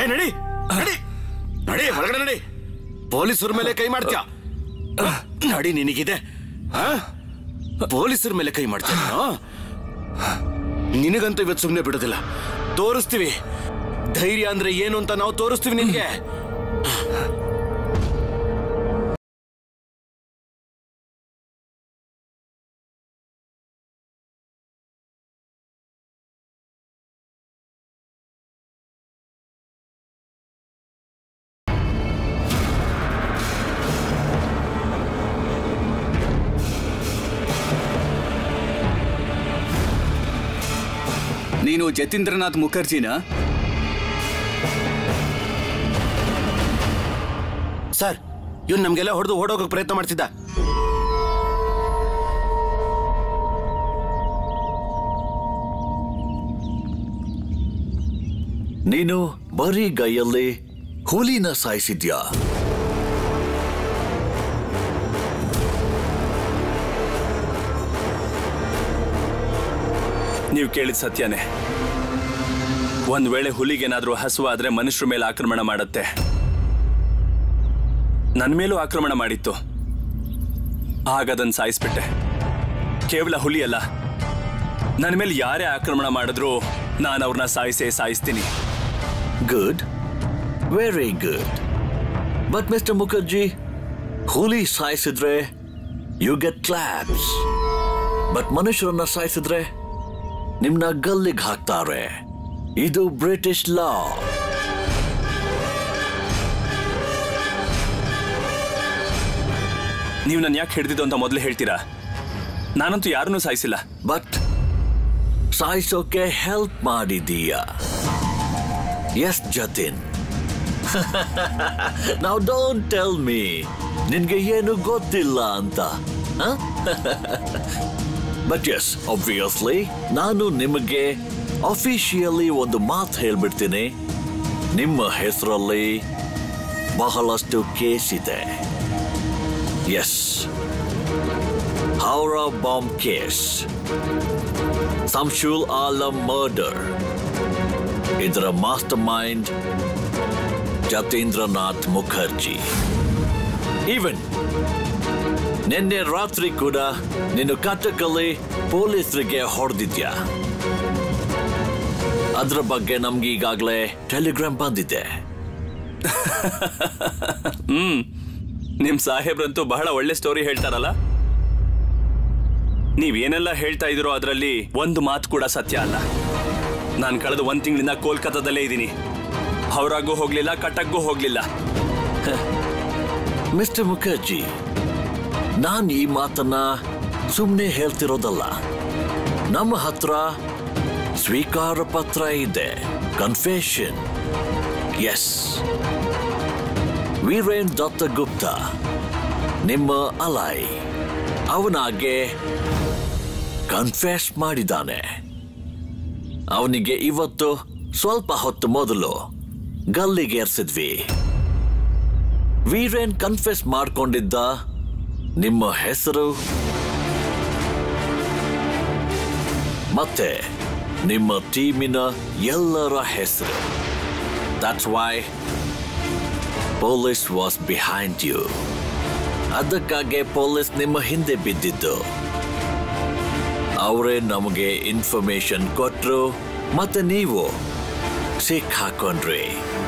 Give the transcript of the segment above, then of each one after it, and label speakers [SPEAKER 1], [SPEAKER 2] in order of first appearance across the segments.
[SPEAKER 1] ಏ ನಡಿ ನಡಿ ನಡಿ ಹೊರಗಡೆ ನಡಿ ಪೊಲೀಸರ ಮೇಲೆ ಕೈ ಮಾಡ್ತೀಯ ನಡಿ ನಿನಗಿದೆ ಆ? ಪೊಲೀಸರ ಮೇಲೆ ಕೈ ಮಾಡ್ತೀಯ ನೀನು? ನಿನಗಂತೂ ಇವತ್ತು ಸುಮ್ಮನೆ ಬಿಡೋದಿಲ್ಲ ತೋರಿಸ್ತೀವಿ ಧೈರ್ಯ ಅಂದ್ರೆ ಏನು ಅಂತ ನಾವು ತೋರಿಸ್ತೀವಿ ನಿನ್ಗೆ
[SPEAKER 2] ನೀನು ಜತೀಂದ್ರನಾಥ್ ಮುಖರ್ಜಿನ
[SPEAKER 1] ಸರ್ ಇವ್ನು ನಮ್ಗೆಲ್ಲ ಹೊಡೆದು ಓಡೋಗಕ್ಕೆ ಪ್ರಯತ್ನ ಮಾಡ್ತಿದ್ದ
[SPEAKER 3] ನೀನು ಬರೀ ಗೈಯಲ್ಲಿ ಹುಲಿನ ಸಾಯಿಸಿದ್ಯಾ
[SPEAKER 4] ನೀವು ಕೇಳಿದ ಸತ್ಯನೇ ಒಂದ್ ವೇಳೆ ಹುಲಿಗೇನಾದ್ರೂ ಹಸುವಾದ್ರೆ ಮನುಷ್ಯರ ಮೇಲೆ ಆಕ್ರಮಣ ಮಾಡತ್ತೆ ನನ್ನ ಮೇಲೂ ಆಕ್ರಮಣ ಮಾಡಿತ್ತು ಆಗ ಅದನ್ನ ಸಾಯಿಸ್ಬಿಟ್ಟೆ ಕೇವಲ ಹುಲಿ ಅಲ್ಲ ನನ್ನ ಮೇಲೆ ಯಾರೇ ಆಕ್ರಮಣ ಮಾಡಿದ್ರು ನಾನು ಅವ್ರನ್ನ ಸಾಯಿಸೇ ಸಾಯಿಸ್ತೀನಿ
[SPEAKER 3] good very good but mister Mukherjee ಹುಲಿ ಸಾಯಿಸಿದ್ರೆ ಯು ಗೆಟ್ ಕ್ಲಾಪ್ಸ್ ಬಟ್ ಮನುಷ್ಯರನ್ನ ಸಾಯಿಸಿದ್ರೆ ನಿಮ್ನ ಗಲ್ಲಿಗೆ ಹಾಕ್ತಾರೆ ಇದು ಬ್ರಿಟಿಷ್ ಲಾ
[SPEAKER 4] ನೀವು ನನ್ನ ಯಾಕೆ ಹಿಡಿದಿದ್ದು ಅಂತ ಮೊದಲು ಹೇಳ್ತೀರಾ ನಾನಂತೂ ಯಾರನ್ನೂ ಸಾಯಿಸಿಲ್ಲ
[SPEAKER 3] ಬಟ್ ಸಾಯಿಸೋಕೆ ಹೆಲ್ಪ್ ಮಾಡಿದೀಯ ಎಸ್ ಜತಿನ್ ನಾವು ಡೋಂಟ್ ಟೆಲ್ ಮೀ ನಿನ್ಗೆ ಏನು ಗೊತ್ತಿಲ್ಲ ಅಂತ ಬಟ್ ಎಸ್ ಆಬ್ವಿಯಸ್ಲಿ ನಾನು ನಿಮಗೆ ಅಫಿಷಿಯಲಿ ಒಂದು ಮಾತು ಹೇಳ್ಬಿಡ್ತೀನಿ ನಿಮ್ಮ ಹೆಸರಲ್ಲಿ ಬಹಳಷ್ಟು ಕೇಸ್ ಇದೆ yes Howrah bomb case Shamsul Alam murder ಇದರ mastermind Jatindranath Mukherjee even ನಿನ್ನೆ ರಾತ್ರಿ ಕೂಡ ನೀನು ಕಟಕಲ್ಲಿ ಪೊಲೀಸರಿಗೆ ಹೊಡೆದಿದ್ಯಾ ಅದರ ಬಗ್ಗೆ ನಮ್ಗೆ ಈಗಾಗಲೇ ಟೆಲಿಗ್ರಾಮ್ ಬಂದಿದೆ
[SPEAKER 4] ಹ್ಮ್ ನಿಮ್ ಸಾಹೇಬ್ರಂತೂ ಬಹಳ ಒಳ್ಳೆ ಸ್ಟೋರಿ ಹೇಳ್ತಾರಲ್ಲ ನೀವೇನೆಲ್ಲ ಹೇಳ್ತಾ ಇದ್ದೀರೋ ಅದರಲ್ಲಿ ಒಂದು ಮಾತು ಕೂಡ ಸತ್ಯ ಅಲ್ಲ ನಾನು ಕಳೆದ ಒಂದ್ ತಿಂಗಳಿಂದ ಕೋಲ್ಕತ್ತಾದಲ್ಲೇ ಇದ್ದೀನಿ ಹೌರಾಗೂ ಹೋಗ್ಲಿಲ್ಲ ಕಟಕ್ಗೂ ಹೋಗ್ಲಿಲ್ಲ
[SPEAKER 3] ಮಿಸ್ಟರ್ ಮುಖರ್ಜಿ ನಾನು ಈ ಮಾತನ್ನ ಸುಮ್ಮನೆ ಹೇಳ್ತಿರೋದಲ್ಲ ನಮ್ಮ ಹತ್ರ ಸ್ವೀಕಾರ ಪತ್ರ ಇದೆ ಕನ್ಫೆಷನ್ ಎಸ್ ವೀರೇನ್ ದತ್ತಗುಪ್ತ ನಿಮ್ಮ ಅಲೈ ಅವನಾಗೆ ಕನ್ಫೆಸ್ ಮಾಡಿದ್ದಾನೆ ಅವನಿಗೆ ಇವತ್ತು ಸ್ವಲ್ಪ ಹೊತ್ತು ಮೊದಲು ಗಲ್ಲಿಗೇರ್ಸಿದ್ವಿ ವೀರೇನ್ ಕನ್ಫೆಸ್ ಮಾಡ್ಕೊಂಡಿದ್ದ ನಿಮ್ಮ ಹೆಸರು ಮತ್ತೆ ನಿಮ್ಮ ಟೀಮಿನ ಎಲ್ಲರ ಹೆಸರು that's why police was behind you ಅದಕ್ಕಾಗಿ ಪೊಲೀಸ್ ನಿಮ್ಮ ಹಿಂದೆ ಬಿದ್ದಿದ್ದು ಅವರೇ ನಮಗೆ ಇನ್ಫಾರ್ಮೇಶನ್ ಕೊಟ್ರು ಮತ್ತೆ ನೀವು ಸಿಕ್ ಹಾಕೊಂಡ್ರಿ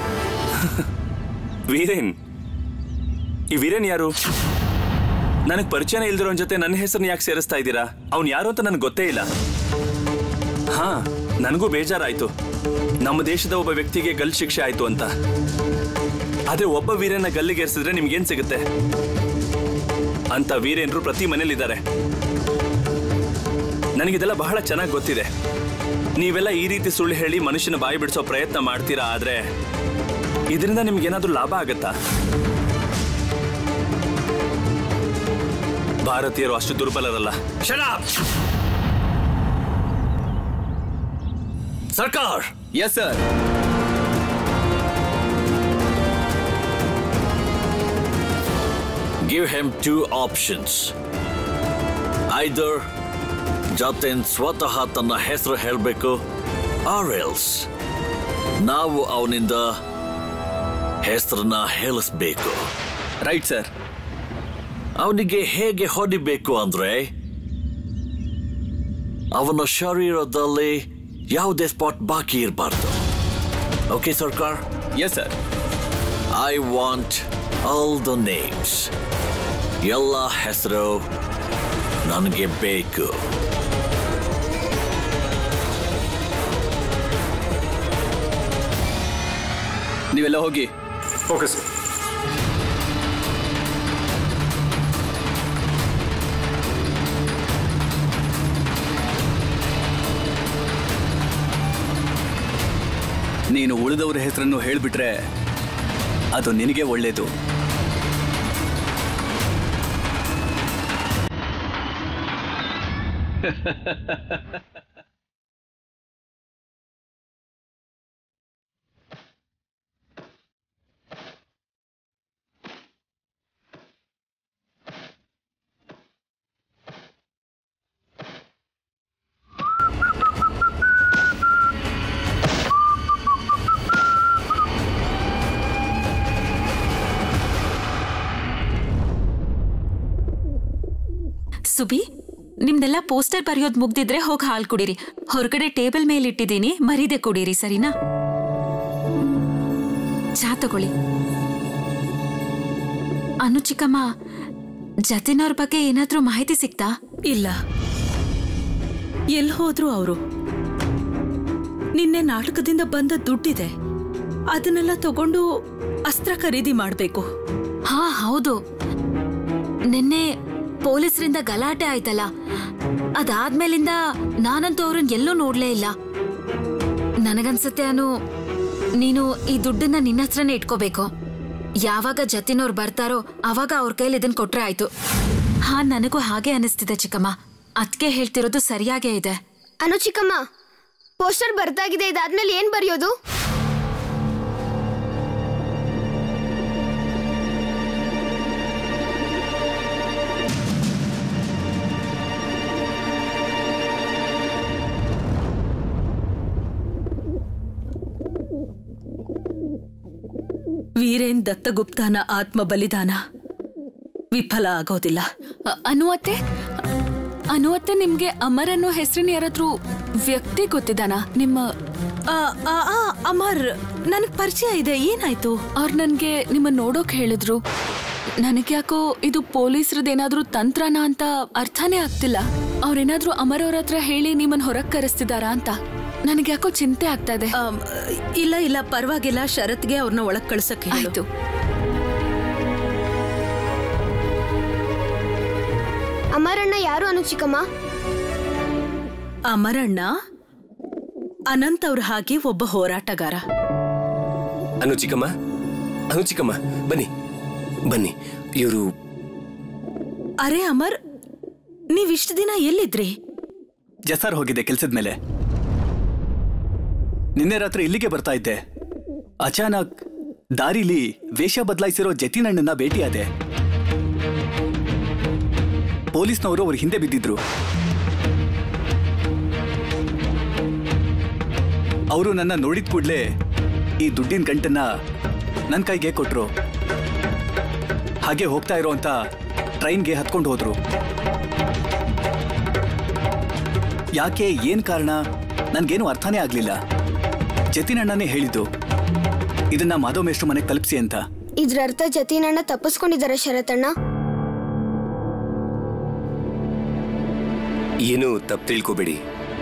[SPEAKER 4] ವೀರೇನ್ ಈ ವೀರೇನ್ ಯಾರು ನನಗೆ ಪರಿಚಯನೇ ಇಲ್ದಿರೋನ್ ಜೊತೆ ನನ್ನ ಹೆಸರನ್ನ ಯಾಕೆ ಸೇರಿಸ್ತಾ ಇದ್ದೀರಾ ಅವ್ನು ಯಾರು ಅಂತ ನನಗೆ ಗೊತ್ತೇ ಇಲ್ಲ ಹಾ ನನಗೂ ಬೇಜಾರಾಯ್ತು ನಮ್ಮ ದೇಶದ ಒಬ್ಬ ವ್ಯಕ್ತಿಗೆ ಗಲ್ ಶಿಕ್ಷೆ ಆಯ್ತು ಅಂತ ಆದ್ರೆ ಒಬ್ಬ ವೀರನ ಗಲ್ಲಿಗೇರಿಸಿದ್ರೆ ನಿಮ್ಗೇನ್ ಸಿಗುತ್ತೆ ಅಂತ ವೀರೇನ್ರು ಪ್ರತಿ ಮನೇಲಿದ್ದಾರೆ ನನಗಿದೆಲ್ಲ ಬಹಳ ಚೆನ್ನಾಗಿ ಗೊತ್ತಿದೆ ನೀವೆಲ್ಲ ಈ ರೀತಿ ಸುಳ್ಳು ಹೇಳಿ ಮನುಷ್ಯನ ಬಾಯಿ ಬಿಡಿಸೋ ಪ್ರಯತ್ನ ಮಾಡ್ತೀರಾ ಆದ್ರೆ ಇದರಿಂದ ನಿಮ್ಗೇನಾದ್ರೂ ಲಾಭ ಆಗತ್ತಾ ಭಾರತೀಯರು ಅಷ್ಟು ದುರ್ಬಲರಲ್ಲ
[SPEAKER 3] Sarkar
[SPEAKER 2] yes sir
[SPEAKER 3] give him two options. Either Jatin ಸ್ವತಃ ತನ್ನ ಹೆಸರು ಹೇಳಬೇಕು ಆರ್ ಎಲ್ಸ್ ನಾವು ಅವನಿಂದ ಹೆಸರನ್ನ ಹೇಳಿಸ್ಬೇಕು
[SPEAKER 2] ರೈಟ್ ಸರ್
[SPEAKER 3] ಅವನಿಗೆ ಹೇಗೆ ಹೊಡಿಬೇಕು ಅಂದ್ರೆ ಅವನ ಶರೀರದಲ್ಲಿ ಯಾವುದೇ ಸ್ಪಾಟ್ ಬಾಕಿ ಇರಬಾರ್ದು okay Sarkar
[SPEAKER 2] yes sir
[SPEAKER 3] I want all the names ಎಲ್ಲ ಹೆಸರು ನನಗೆ ಬೇಕು
[SPEAKER 2] ನೀವೆಲ್ಲ ಹೋಗಿ
[SPEAKER 5] ಓಕೆ ಸರ್
[SPEAKER 2] ನೀನು ಉಳಿದವರ ಹೆಸರನ್ನು ಹೇಳಿಬಿಟ್ರೆ ಅದು ನಿನಗೆ ಒಳ್ಳೇದು
[SPEAKER 6] ಸುಬಿ ನಿಮ್ದೆಲ್ಲ ಪೋಸ್ಟರ್ ಬರೆಯೋದ್ ಮುಗ್ದಿದ್ರೆ ಹೋಗಿ ಹಾಲ್ ಕುಡೀರಿ ಹೊರಗಡೆ ಟೇಬಲ್ ಮೇಲೆ ಇಟ್ಟಿದ್ದೀನಿ ಮರೀದೆ ಕುಡೀರಿ ಸರಿನಾ ಚಾ ತಗೊಳ್ಳಿ ಅನು ಚಿಕ್ಕಮ್ಮ ಜತಿನ್ ಅವ್ರ ಬಗ್ಗೆ ಏನಾದ್ರೂ ಮಾಹಿತಿ ಸಿಕ್ತಾ
[SPEAKER 7] ಇಲ್ಲ ಎಲ್ಲಿ ಹೋದ್ರು ಅವರು ನಿನ್ನೆ ನಾಟಕದಿಂದ ಬಂದ ದುಡ್ಡಿದೆ ಅದನ್ನೆಲ್ಲ ತಗೊಂಡು ಅಸ್ತ್ರ ಖರೀದಿ ಮಾಡಬೇಕು
[SPEAKER 6] ಹಾ ಹೌದು ನಿನ್ನೆ ಪೊಲೀಸರಿಂದ ಗಲಾಟೆ ಆಯ್ತಲ್ಲ ಅದಾದ್ಮೇಲಿಂದ ನಾನಂತೂ ಅವ್ರನ್ನ ಎಲ್ಲೂ ನೋಡ್ಲೇ ಇಲ್ಲ ನನಗನ್ಸತ್ತೆ ಅನು ನೀನು ಈ ದುಡ್ಡನ್ನ ನಿನ್ನ ಹತ್ರನೇ ಇಟ್ಕೋಬೇಕು ಯಾವಾಗ ಜತಿನವ್ರು ಬರ್ತಾರೋ ಅವಾಗ ಅವ್ರ ಕೈಲಿ ಇದನ್ ಕೊಟ್ರೆ ಆಯ್ತು ಹಾ ನನಗೂ ಹಾಗೆ ಅನಿಸ್ತಿದೆ ಚಿಕ್ಕಮ್ಮ ಅದ್ಕೆ ಹೇಳ್ತಿರೋದು ಸರಿಯಾಗೇ ಇದೆ
[SPEAKER 8] ಅನು ಚಿಕ್ಕಮ್ಮ ಪೋಸ್ಟರ್ ಬರ್ದಾಗಿದೆ ಇದಾದ್ಮೇಲೆ ಏನ್ ಬರೆಯೋದು
[SPEAKER 7] ವೀರೇನ್ ದತ್ತಗುಪ್ತನ ಆತ್ಮ ಬಲಿದಾನ ವಿಫಲ ಆಗೋದಿಲ್ಲ
[SPEAKER 9] ಅ- ಅನುವತ್ತೆ ಅನುವತ್ತೆ ನಿಮ್ಗೆ ಅಮರ್ ಅನ್ನೋ ಹೆಸರಿನ ಯಾರಾದ್ರೂ ವ್ಯಕ್ತಿ ಗೊತ್ತಿದ್ದಾನ ನಿಮ್ಮ
[SPEAKER 7] ಆ, ಆ, ಆ, ಅಮರ್ ನನಗ್ ಪರಿಚಯ ಇದೆ ಏನಾಯ್ತು
[SPEAKER 9] ಅವ್ರು ನನ್ಗೆ ನಿಮ್ಮ ನೋಡೋಕ್ ಹೇಳಿದ್ರು ನನಗ್ಯಾಕೋ ಇದು ಪೊಲೀಸರದೇನಾದ್ರೂ ತಂತ್ರನ ಅಂತ ಅರ್ಥನೇ ಆಗ್ತಿಲ್ಲ ಅವ್ರೇನಾದ್ರೂ ಅಮರ್ ಅವ್ರ ಹತ್ರ ಹೇಳಿ ನಿಮ್ಮನ್ ಹೊರಗ್ ಕರೆಸ್ತಿದಾರಾ ಅಂತ ನನಗ್ಯಾಕೋ ಚಿಂತೆ ಆಗ್ತಾ ಇದೆ
[SPEAKER 7] ಆಮ್, ಇಲ್ಲ ಇಲ್ಲ ಪರವಾಗಿಲ್ಲ ಶರತ್ಗೆ ಅವ್ರನ್ನ ಒಳಗ್ ಕಳ್ಸಕ್ ಹೇಳು
[SPEAKER 9] ಆಯ್ತು
[SPEAKER 8] ಅಮರಣ್ಣ ಯಾರು ಅನು ಚಿಕ್ಕಮ್ಮ
[SPEAKER 7] ಅಮರಣ್ಣ ಅನಂತ್ ಅವ್ರ ಹಾಗೆ ಒಬ್ಬ ಹೋರಾಟಗಾರ
[SPEAKER 5] ಅನು ಚಿಕ್ಕಮ್ಮ ಅನು ಚಿಕ್ಕಮ್ಮ ಬನ್ನಿ ಬನ್ನಿ ಇವರು
[SPEAKER 7] ಅರೆ ಅಮರ್ ನೀವ್ ಇಷ್ಟ ದಿನ ಎಲ್ಲಿದ್ರಿ
[SPEAKER 2] ಜಸರ್ ಹೋಗಿದ್ದೆ ಕೆಲ್ಸದ ಮೇಲೆ ನಿನ್ನೆ ರಾತ್ರಿ ಇಲ್ಲಿಗೆ ಬರ್ತಾ ಇದ್ದೆ ಅಚಾನಕ್ ದಾರಿಲಿ ವೇಷ ಬದಲಾಯಿಸಿರೋ ಜತಿನಣ್ಣನ ಭೇಟಿಯಾದೆ ಪೊಲೀಸ್ನವರು ಅವ್ರ ಹಿಂದೆ ಬಿದ್ದಿದ್ರು ಅವರು ನನ್ನ ನೋಡಿದ ಕೂಡಲೇ ಈ ದುಡ್ಡಿನ ಗಂಟನ್ನ ನನ್ನ ಕೈಗೆ ಕೊಟ್ರು ಹಾಗೆ ಹೋಗ್ತಾ ಇರೋಂಥ ಟ್ರೈನ್ಗೆ ಹತ್ಕೊಂಡು ಹೋದ್ರು ಯಾಕೆ ಏನ್ ಕಾರಣ ನನ್ಗೇನು ಅರ್ಥನೇ ಆಗ್ಲಿಲ್ಲ ಜತಿನಣ್ಣನೇ ಹೇಳಿದ್ದು ಇದನ್ನ ಮಾಧವ ಮೇಷ್ಟ್ರು ಮನೆಗೆ ತಲುಪಿಸಿ ಅಂತ
[SPEAKER 8] ಇದ್ರ ಅರ್ಥ ಜತೀನಣ್ಣ ತಪ್ಪಿಸ್ಕೊಂಡಿದ್ದಾರೆ ಶರತಣ್ಣ
[SPEAKER 5] ಏನು ತಪ್ಪು ತಿಳ್ಕೊಬೇಡಿ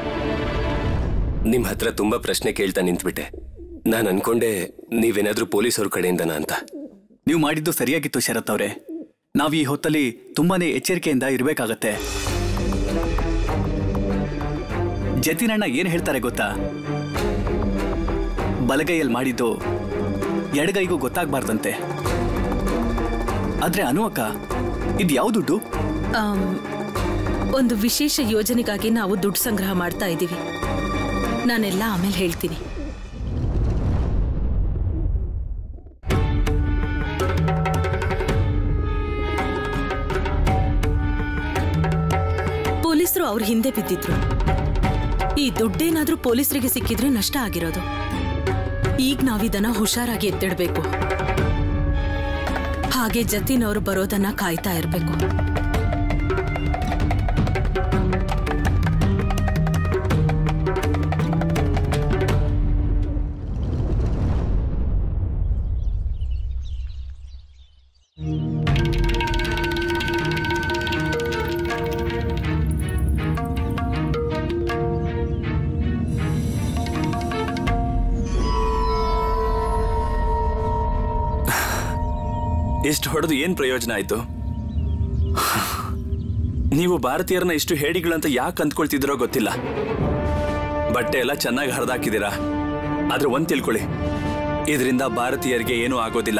[SPEAKER 5] ನಿಮ್ ಹತ್ರ ತುಂಬಾ ಪ್ರಶ್ನೆ ಕೇಳ್ತಾ ನಿಂತ್ಬಿಟ್ಟೆ ನಾನು ಅನ್ಕೊಂಡೆ ನೀವೇನಾದ್ರೂ ಪೊಲೀಸವ್ರ ಕಡೆಯಿಂದನಾ ಅಂತ
[SPEAKER 2] ನೀವು ಮಾಡಿದ್ದು ಸರಿಯಾಗಿತ್ತು ಶರತ್ ಅವರೇ ನಾವು ಈ ಹೊತ್ತಲ್ಲಿ ತುಂಬಾನೇ ಎಚ್ಚರಿಕೆಯಿಂದ ಇರಬೇಕಾಗತ್ತೆ ಜತಿನಣ್ಣ ಏನ್ ಹೇಳ್ತಾರೆ ಗೊತ್ತಾ ಬಲಗೈಯಲ್ಲಿ ಮಾಡಿದ್ದು ಎಡಗೈಗೂ ಗೊತ್ತಾಗ್ಬಾರ್ದಂತೆ ಆದ್ರೆ ಅನು ಅಕ್ಕ ಇದು ಯಾವ ದುಡ್ಡು
[SPEAKER 7] ಆಮ್, ಒಂದು ವಿಶೇಷ ಯೋಜನೆಗಾಗಿ ನಾವು ದುಡ್ಡು ಸಂಗ್ರಹ ಮಾಡ್ತಾ ಇದ್ದೀವಿ ನಾನೆಲ್ಲ ಆಮೇಲೆ ಹೇಳ್ತೀನಿ ಪೊಲೀಸರು ಅವ್ರ ಹಿಂದೆ ಬಿದ್ದಿದ್ರು ಈ ದುಡ್ಡೇನಾದ್ರೂ ಪೊಲೀಸರಿಗೆ ಸಿಕ್ಕಿದ್ರೆ ನಷ್ಟ ಆಗಿರೋದು ಈಗ ನಾವಿದನ್ನ ಹುಷಾರಾಗಿ ಎತ್ತಿಡ್ಬೇಕು ಹಾಗೆ ಜತಿನ್ ಅವ್ರು ಬರೋದನ್ನ ಕಾಯ್ತಾ ಇರ್ಬೇಕು
[SPEAKER 4] ಇಷ್ಟು ಹೊಡೆದು ಏನ್ ಪ್ರಯೋಜನ ಆಯ್ತು ನೀವು ಭಾರತೀಯರನ್ನ ಇಷ್ಟು ಹೇಡಿಗಳಂತ ಯಾಕೆ ಅಂದ್ಕೊಳ್ತಿದ್ದೀರೋ ಗೊತ್ತಿಲ್ಲ ಬಟ್ಟೆ ಎಲ್ಲ ಚೆನ್ನಾಗಿ ಹರಿದಾಕಿದ್ದೀರಾ ಆದ್ರೆ ಒಂದ್ ತಿಳ್ಕೊಳ್ಳಿ ಇದರಿಂದ ಭಾರತೀಯರಿಗೆ ಏನೂ ಆಗೋದಿಲ್ಲ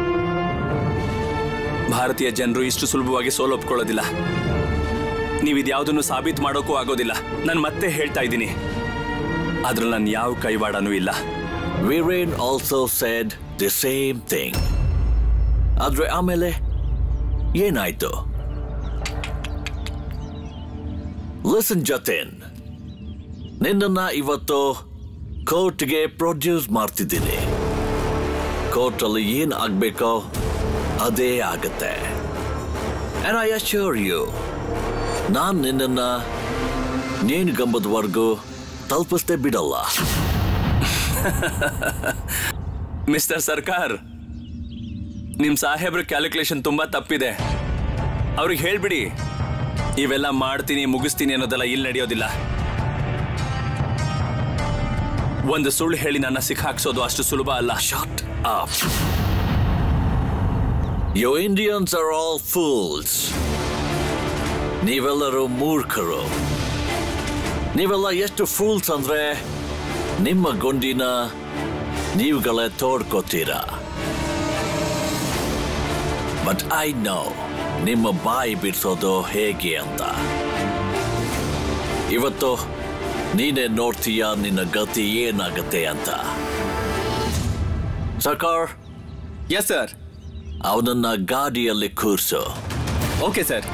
[SPEAKER 4] ಭಾರತೀಯ ಜನರು ಇಷ್ಟು ಸುಲಭವಾಗಿ ಸೋಲೊಪ್ಕೊಳ್ಳೋದಿಲ್ಲ ನೀವು ಇದ್ಯಾವುದನ್ನು ಸಾಬೀತು ಮಾಡೋಕ್ಕೂ ಆಗೋದಿಲ್ಲ ನಾನು ಮತ್ತೆ ಹೇಳ್ತಾ ಇದ್ದೀನಿ ಅದ್ರಲ್ಲಿ ನಾನು ಯಾವ ಕೈವಾಡನೂ ಇಲ್ಲ
[SPEAKER 3] Viren also said the same thing ಆದ್ರೆ ಆಮೇಲೆ ಏನಾಯ್ತು ಲಿಸನ್ ಜತಿನ್ ನಿನ್ನನ್ನ ಇವತ್ತು ಕೋರ್ಟ್ಗೆ ಪ್ರೊಡ್ಯೂಸ್ ಮಾಡ್ತಿದ್ದೀನಿ ಕೋರ್ಟಲ್ಲಿ ಏನ್ ಆಗ್ಬೇಕೋ ಅದೇ ಆಗತ್ತೆ And I assure you, ನಾನ್ ನಿನ್ನನ್ನ ನೇಣು ಗಂಬದವರೆಗೂ ತಲುಪಿಸ್ತೇ ಬಿಡಲ್ಲ
[SPEAKER 4] ಮಿಸ್ಟರ್ ಸರ್ಕಾರ್ ನಿಮ್ ಸಾಹೇಬ್ರ ಕ್ಯಾಲ್ಕುಲೇಷನ್ ತುಂಬಾ ತಪ್ಪಿದೆ ಅವ್ರಿಗೆ ಹೇಳ್ಬಿಡಿ ಇವೆಲ್ಲ ಮಾಡ್ತೀನಿ ಮುಗಿಸ್ತೀನಿ ಅನ್ನೋದೆಲ್ಲ ಇಲ್ಲಿ ನಡೆಯೋದಿಲ್ಲ ಒಂದು ಸುಳ್ಳು ಹೇಳಿ ನನ್ನ ಸಿಕ್ಕಾಕ್ಸೋದು ಅಷ್ಟು ಸುಲಭ ಅಲ್ಲ
[SPEAKER 3] Shut up. You Indians are all fools. ನೀವೆಲ್ಲರೂ ಮೂರ್ಖರು ನೀವೆಲ್ಲ ಎಷ್ಟು ಫೂಲ್ಸ್ ಅಂದ್ರೆ ನಿಮ್ಮ ಗುಂಡಿನ ನೀವುಗಳೇ ತೋಡ್ಕೋತೀರಾ ಬಟ್ ಐ ನೋ ನಿಮ್ಮ ಬಾಯಿ ಬಿಡಿಸೋದು ಹೇಗೆ ಅಂತ ಇವತ್ತು ನೀನೇ ನೋಡ್ತೀಯ ನಿನ್ನ ಗತಿ ಏನಾಗತ್ತೆ ಅಂತ ಸರ್ಕಾರ್
[SPEAKER 2] ಎಸ್ ಸರ್
[SPEAKER 3] ಅವನನ್ನ ಗಾಡಿಯಲ್ಲಿ ಕೂರ್ಸು
[SPEAKER 2] ಓಕೆ ಸರ್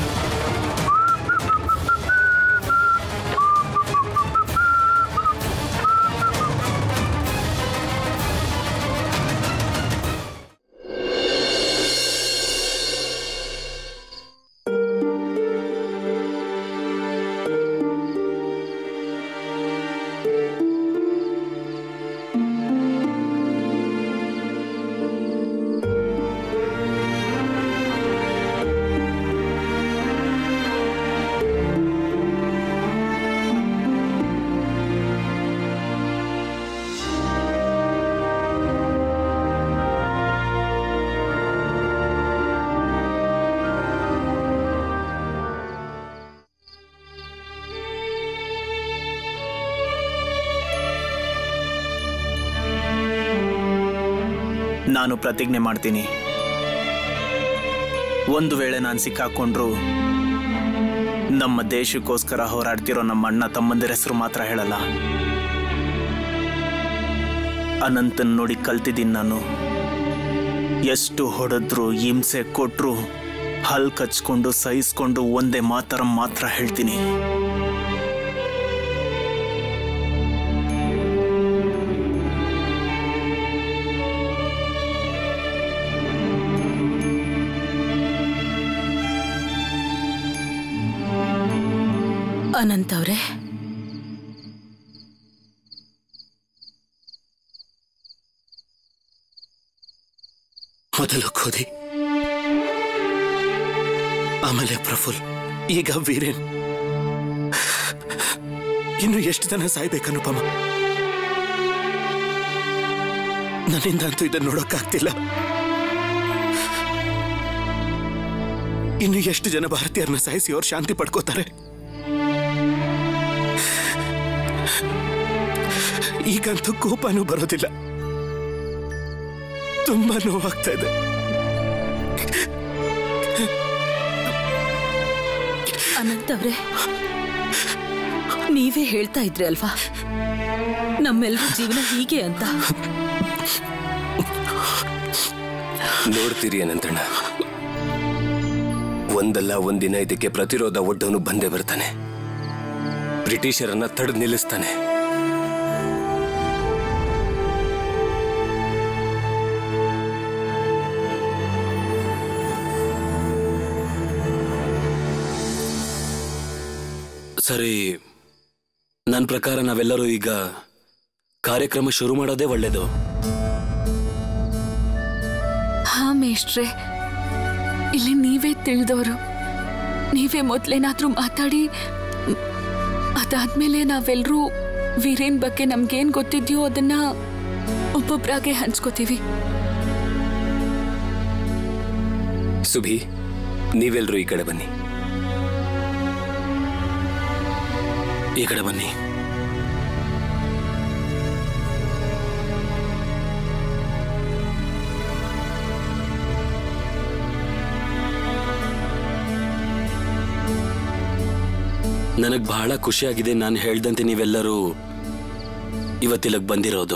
[SPEAKER 10] ನಾನು ಪ್ರತಿಜ್ಞೆ ಮಾಡ್ತೀನಿ ಒಂದು ವೇಳೆ ನಾನು ಸಿಕ್ಕಾಕೊಂಡ್ರು ನಮ್ಮ ದೇಶಕ್ಕೋಸ್ಕರ ಹೋರಾಡ್ತಿರೋ ನಮ್ಮ ಅಣ್ಣ ತಮ್ಮಂದಿರ ಹೆಸರು ಮಾತ್ರ ಹೇಳಲ್ಲ ಅನಂತನ್ ನೋಡಿ ಕಲ್ತಿದ್ದೀನಿ ನಾನು ಎಷ್ಟು ಹೊಡೆದ್ರು ಹಿಂಸೆ ಕೊಟ್ರು ಹಲ್ ಕಚ್ಕೊಂಡು ಸಹಿಸ್ಕೊಂಡು ಒಂದೇ ಮಾತರ ಮಾತ್ರ ಹೇಳ್ತೀನಿ
[SPEAKER 7] ಅನಂತ್ ಅವ್ರೆ
[SPEAKER 1] ಮೊದಲು ಖೋದಿ ಆಮೇಲೆ ಪ್ರಫುಲ್ ಈಗ ವೀರೇನ್ ಇನ್ನು ಎಷ್ಟು ಜನ ಸಾಯ್ಬೇಕನುಪಮ ನನ್ನಿಂದ ಅಂತೂ ಇದನ್ನು ನೋಡೋಕ್ಕಾಗ್ತಿಲ್ಲ ಇನ್ನು ಎಷ್ಟು ಜನ ಭಾರತೀಯರನ್ನ ಸಾಯಿಸಿ ಅವ್ರು ಶಾಂತಿ ಪಡ್ಕೋತಾರೆ ಈಗಂತೂ ಕೋಪನೂ ಬರೋದಿಲ್ಲ ತುಂಬಾ ನೋವಾಗ್ತಾ ಇದೆ
[SPEAKER 7] ಅನಂತ್ ಅವ್ರೆ ನೀವೇ ಹೇಳ್ತಾ ಇದ್ರಿ ಅಲ್ವಾ ನಮ್ಮೆಲ್ರ ಜೀವನ ಹೀಗೆ ಅಂತ
[SPEAKER 5] ನೋಡ್ತೀರಿ ಅನಂತಣ್ಣ ಒಂದಲ್ಲ ಒಂದಿನ ಇದಕ್ಕೆ ಪ್ರತಿರೋಧ ಒಡ್ಡವನು ಬಂದೇ ಬರ್ತಾನೆ ಬ್ರಿಟಿಷರನ್ನ ತಡೆದು ನಿಲ್ಲಿಸ್ತಾನೆ ಸರಿ ನನ್ನ ಪ್ರಕಾರ ನಾವೆಲ್ಲರೂ ಈಗ ಕಾರ್ಯಕ್ರಮ ಶುರು ಮಾಡೋದೇ ಒಳ್ಳೇದು
[SPEAKER 9] ಹಾ ಮೇಷ್ಟ್ರೆ ಇಲ್ಲಿ ನೀವೇ ತಿಳಿದವರು ನೀವೇ ಮೊದ್ಲೇನಾದ್ರೂ ಮಾತಾಡಿ ಮ್, ಅದಾದ್ಮೇಲೆ ನಾವೆಲ್ಲರೂ ವೀರೇನ್ ಬಗ್ಗೆ ನಮ್ಗೇನ್ ಗೊತ್ತಿದ್ಯೋ ಅದನ್ನ ಒಬ್ಬೊಬ್ರಾಗೆ ಹಂಚ್ಕೋತೀವಿ
[SPEAKER 5] ಸುಭಿ ನೀವೆಲ್ಲರೂ ಈ ಕಡೆ ಬನ್ನಿ ಈ ಕಡೆ ಬನ್ನಿ ನನಗೆ ಬಹಳ ಖುಷಿಯಾಗಿದೆ ನಾನು ಹೇಳ್ದಂತೆ ನೀವೆಲ್ಲರೂ ಇವತ್ತಿಲ್ಲಕ್ ಬಂದಿರೋದು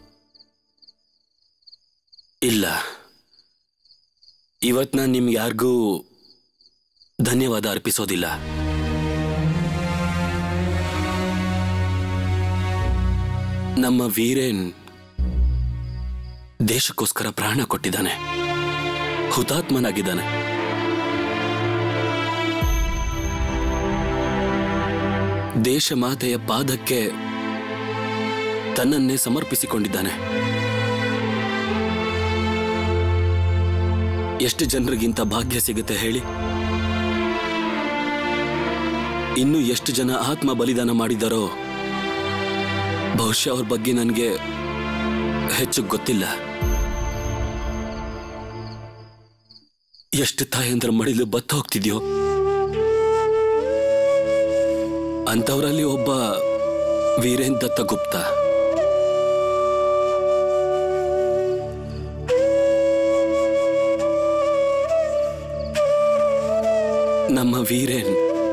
[SPEAKER 5] ಇಲ್ಲ ಇವತ್ ನಾನು ನಿಮ್ಗೆ ಯಾರಿಗೂ ಧನ್ಯವಾದ ಅರ್ಪಿಸೋದಿಲ್ಲ ನಮ್ಮ ವೀರೇನ್ ದೇಶಕ್ಕೋಸ್ಕರ ಪ್ರಾಣ ಕೊಟ್ಟಿದ್ದಾನೆ ಹುತಾತ್ಮನಾಗಿದ್ದಾನೆ ದೇಶ ಮಾತೆಯ ಪಾದಕ್ಕೆ ತನ್ನನ್ನೇ ಸಮರ್ಪಿಸಿಕೊಂಡಿದ್ದಾನೆ ಎಷ್ಟು ಜನರಿಗಿಂತ ಭಾಗ್ಯ ಸಿಗುತ್ತೆ ಹೇಳಿ ಇನ್ನು ಎಷ್ಟು ಜನ ಆತ್ಮ ಬಲಿದಾನ ಮಾಡಿದಾರೋ ಬಹುಶಃ ಅವ್ರ ಬಗ್ಗೆ ನನಗೆ ಹೆಚ್ಚು ಗೊತ್ತಿಲ್ಲ ಎಷ್ಟು ತಾಯಂದ್ರ ಮಡಿಲು ಬತ್ತ ಹೋಗ್ತಿದ್ಯೋ ಅಂತವರಲ್ಲಿ ಒಬ್ಬ ವೀರೇನ್ ದತ್ತ ಗುಪ್ತಾ ನಮ್ಮ ವೀರೇನ್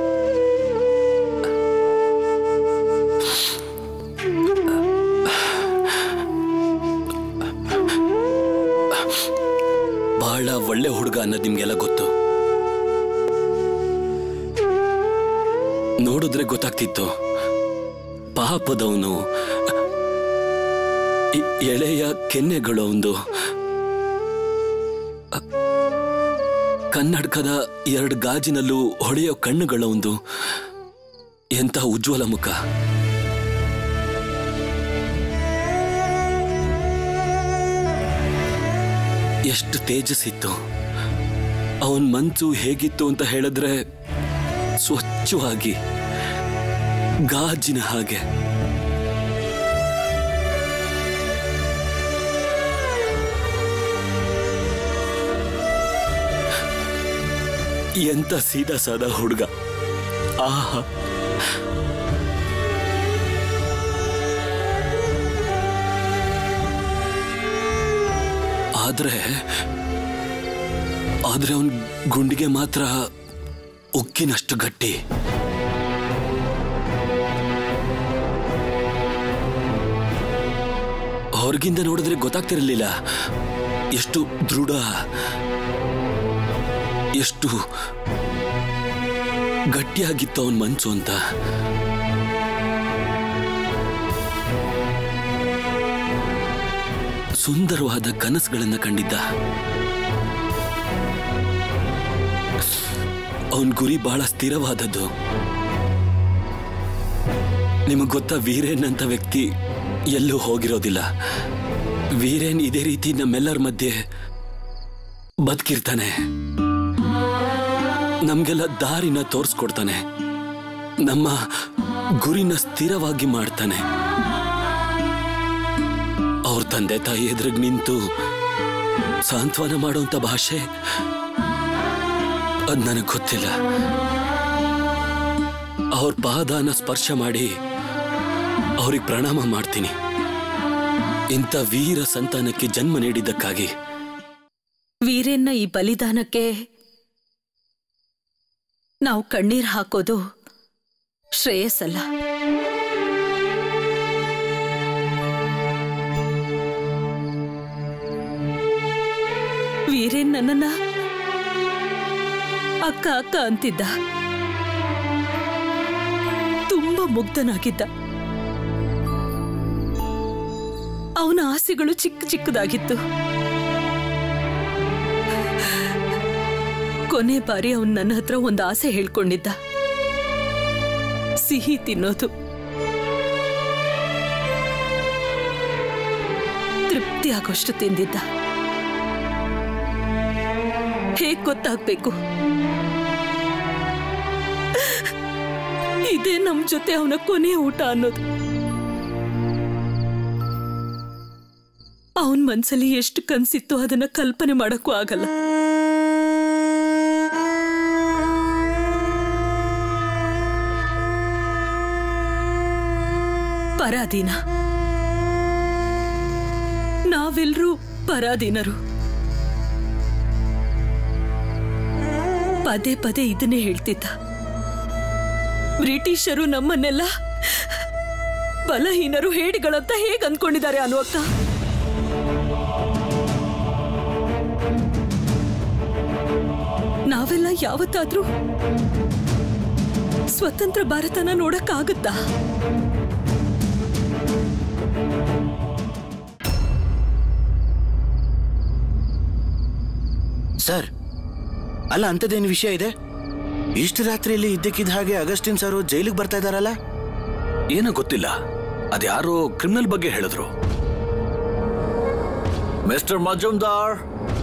[SPEAKER 5] ಬಹಳ ಒಳ್ಳೆ ಹುಡುಗ ಅನ್ನೋದು ನಿಮ್ಗೆಲ್ಲ ಗೊತ್ತು ನೋಡಿದ್ರೆ ಗೊತ್ತಾಗ್ತಿತ್ತು ಪಾಪದವನು ಎ- ಎಳೆಯ ಕೆನ್ನೆಗಳು ಒಂದು ಕನ್ನಡಕದ ಎರಡು ಗಾಜಿನಲ್ಲೂ ಹೊಳೆಯೋ ಕಣ್ಣುಗಳ ಒಂದು ಎಂಥ ಉಜ್ವಲ ಮುಖ ಎಷ್ಟು ತೇಜಸ್ಸಿತ್ತು ಅವನ್ ಮನ್ಸು ಹೇಗಿತ್ತು ಅಂತ ಹೇಳಿದ್ರೆ ಸ್ವಚ್ಛವಾಗಿ ಗಾಜಿನ ಹಾಗೆ ಎಂತ ಸೀದಾ ಸಾದಾ ಹುಡುಗ ಆಹಾ ಆದ್ರೆ ಆದ್ರೆ ಅವನ್ ಗುಂಡಿಗೆ ಮಾತ್ರ ಉಕ್ಕಿನಷ್ಟು ಗಟ್ಟಿ ಹೊರಗಿಂದ ನೋಡಿದ್ರೆ ಗೊತ್ತಾಗ್ತಿರಲಿಲ್ಲ ಎಷ್ಟು ದೃಢ ಎಷ್ಟು ಗಟ್ಟಿಯಾಗಿತ್ತು ಅವನ್ ಮನ್ಸು ಅಂತ ಸುಂದರವಾದ ಕನಸುಗಳನ್ನ ಕಂಡಿದ್ದ ಅವನ್ ಗುರಿ ಬಹಳ ಸ್ಥಿರವಾದದ್ದು ನಿಮಗ್ ಗೊತ್ತಾ ವೀರೇನ್ ಅಂತ ವ್ಯಕ್ತಿ ಎಲ್ಲೂ ಹೋಗಿರೋದಿಲ್ಲ ವೀರೇನ್ ಇದೇ ರೀತಿ ನಮ್ಮೆಲ್ಲರ ಮಧ್ಯೆ ಬದುಕಿರ್ತಾನೆ ನಮ್ಗೆಲ್ಲ ದಾರಿನ ತೋರಿಸ್ಕೊಡ್ತಾನೆ ನಮ್ಮ ಗುರಿನ ಸ್ಥಿರವಾಗಿ ಮಾಡ್ತಾನೆ ಅವ್ರ ತಂದೆ ತಾಯಿ ಎದುರಿಗೆ ನಿಂತು ಸಾಂತ್ವನ ಮಾಡುವಂತ ಭಾಷೆ ಅದ್ ನನಗೆ ಗೊತ್ತಿಲ್ಲ ಅವ್ರ ಪಾದಾನ ಸ್ಪರ್ಶ ಮಾಡಿ ಅವ್ರಿಗೆ ಪ್ರಣಾಮ ಮಾಡ್ತೀನಿ ಇಂಥ ವೀರ ಸಂತಾನಕ್ಕೆ ಜನ್ಮ ನೀಡಿದ್ದಕ್ಕಾಗಿ
[SPEAKER 7] ವೀರೇನ್ನ ಈ ಬಲಿದಾನಕ್ಕೆ ನಾವು ಕಣ್ಣೀರ್ ಹಾಕೋದು ಶ್ರೇಯಸ್ಸಲ್ಲ ವೀರೇನ್ ನನ್ನನ್ನ ಅಕ್ಕ ಅಕ್ಕ ಅಂತಿದ್ದ ತುಂಬಾ ಮುಗ್ಧನಾಗಿದ್ದ ಅವನ ಆಸೆಗಳು ಚಿಕ್ಕ ಚಿಕ್ಕದಾಗಿತ್ತು ಕೊನೆ ಬಾರಿ ಅವನ್ ನನ್ನ ಹತ್ರ ಒಂದು ಆಸೆ ಹೇಳ್ಕೊಂಡಿದ್ದ ಸಿಹಿ ತಿನ್ನೋದು ತೃಪ್ತಿ ಆಗೋಷ್ಟು ತಿಂದಿದ್ದ ಹೇಗ್ ಗೊತ್ತಾಗ್ಬೇಕು ಇದೇ ನಮ್ ಜೊತೆ ಅವನ ಕೊನೆ ಊಟ ಅನ್ನೋದು ಅವನ್ ಮನ್ಸಲ್ಲಿ ಎಷ್ಟು ಕನ್ಸಿತ್ತು ಅದನ್ನ ಕಲ್ಪನೆ ಮಾಡಕ್ಕೂ ಆಗಲ್ಲ ಪರಾಧೀನ ನಾವೆಲ್ಲರೂ ಪರಾಧೀನರು ಪದೇ ಪದೇ ಇದನ್ನೇ ಹೇಳ್ತಿದ್ದ ಬ್ರಿಟಿಷರು ನಮ್ಮನ್ನೆಲ್ಲ ಬಲಹೀನರು ಹೇಡಿಗಳಂತ ಹೇಗ್ ಅಂದ್ಕೊಂಡಿದ್ದಾರೆ ಅನ್ವಕ್ಕ ನಾವೆಲ್ಲ ಯಾವತ್ತಾದ್ರೂ ಸ್ವತಂತ್ರ ಭಾರತನ ನೋಡಕ್ಕಾಗುತ್ತಾ
[SPEAKER 1] ಸರ್ ಅಲ್ಲ ಅಂಥದ್ದೇನು ವಿಷಯ ಇದೆ ಇಷ್ಟು ರಾತ್ರಿಯಲ್ಲಿ ಇದ್ದಕ್ಕಿದ್ದ ಹಾಗೆ ಅಗಸ್ಟಿನ್ ಸರ್ ಜೈಲಿಗೆ ಬರ್ತಾ ಇದಾರಲ್ಲ
[SPEAKER 5] ಏನೋ ಗೊತ್ತಿಲ್ಲ ಅದ್ಯಾರೋ ಕ್ರಿಮಿನಲ್ ಬಗ್ಗೆ ಹೇಳಿದ್ರು
[SPEAKER 3] ಮಿಸ್ಟರ್ ಮಜುಮ್ದಾರ್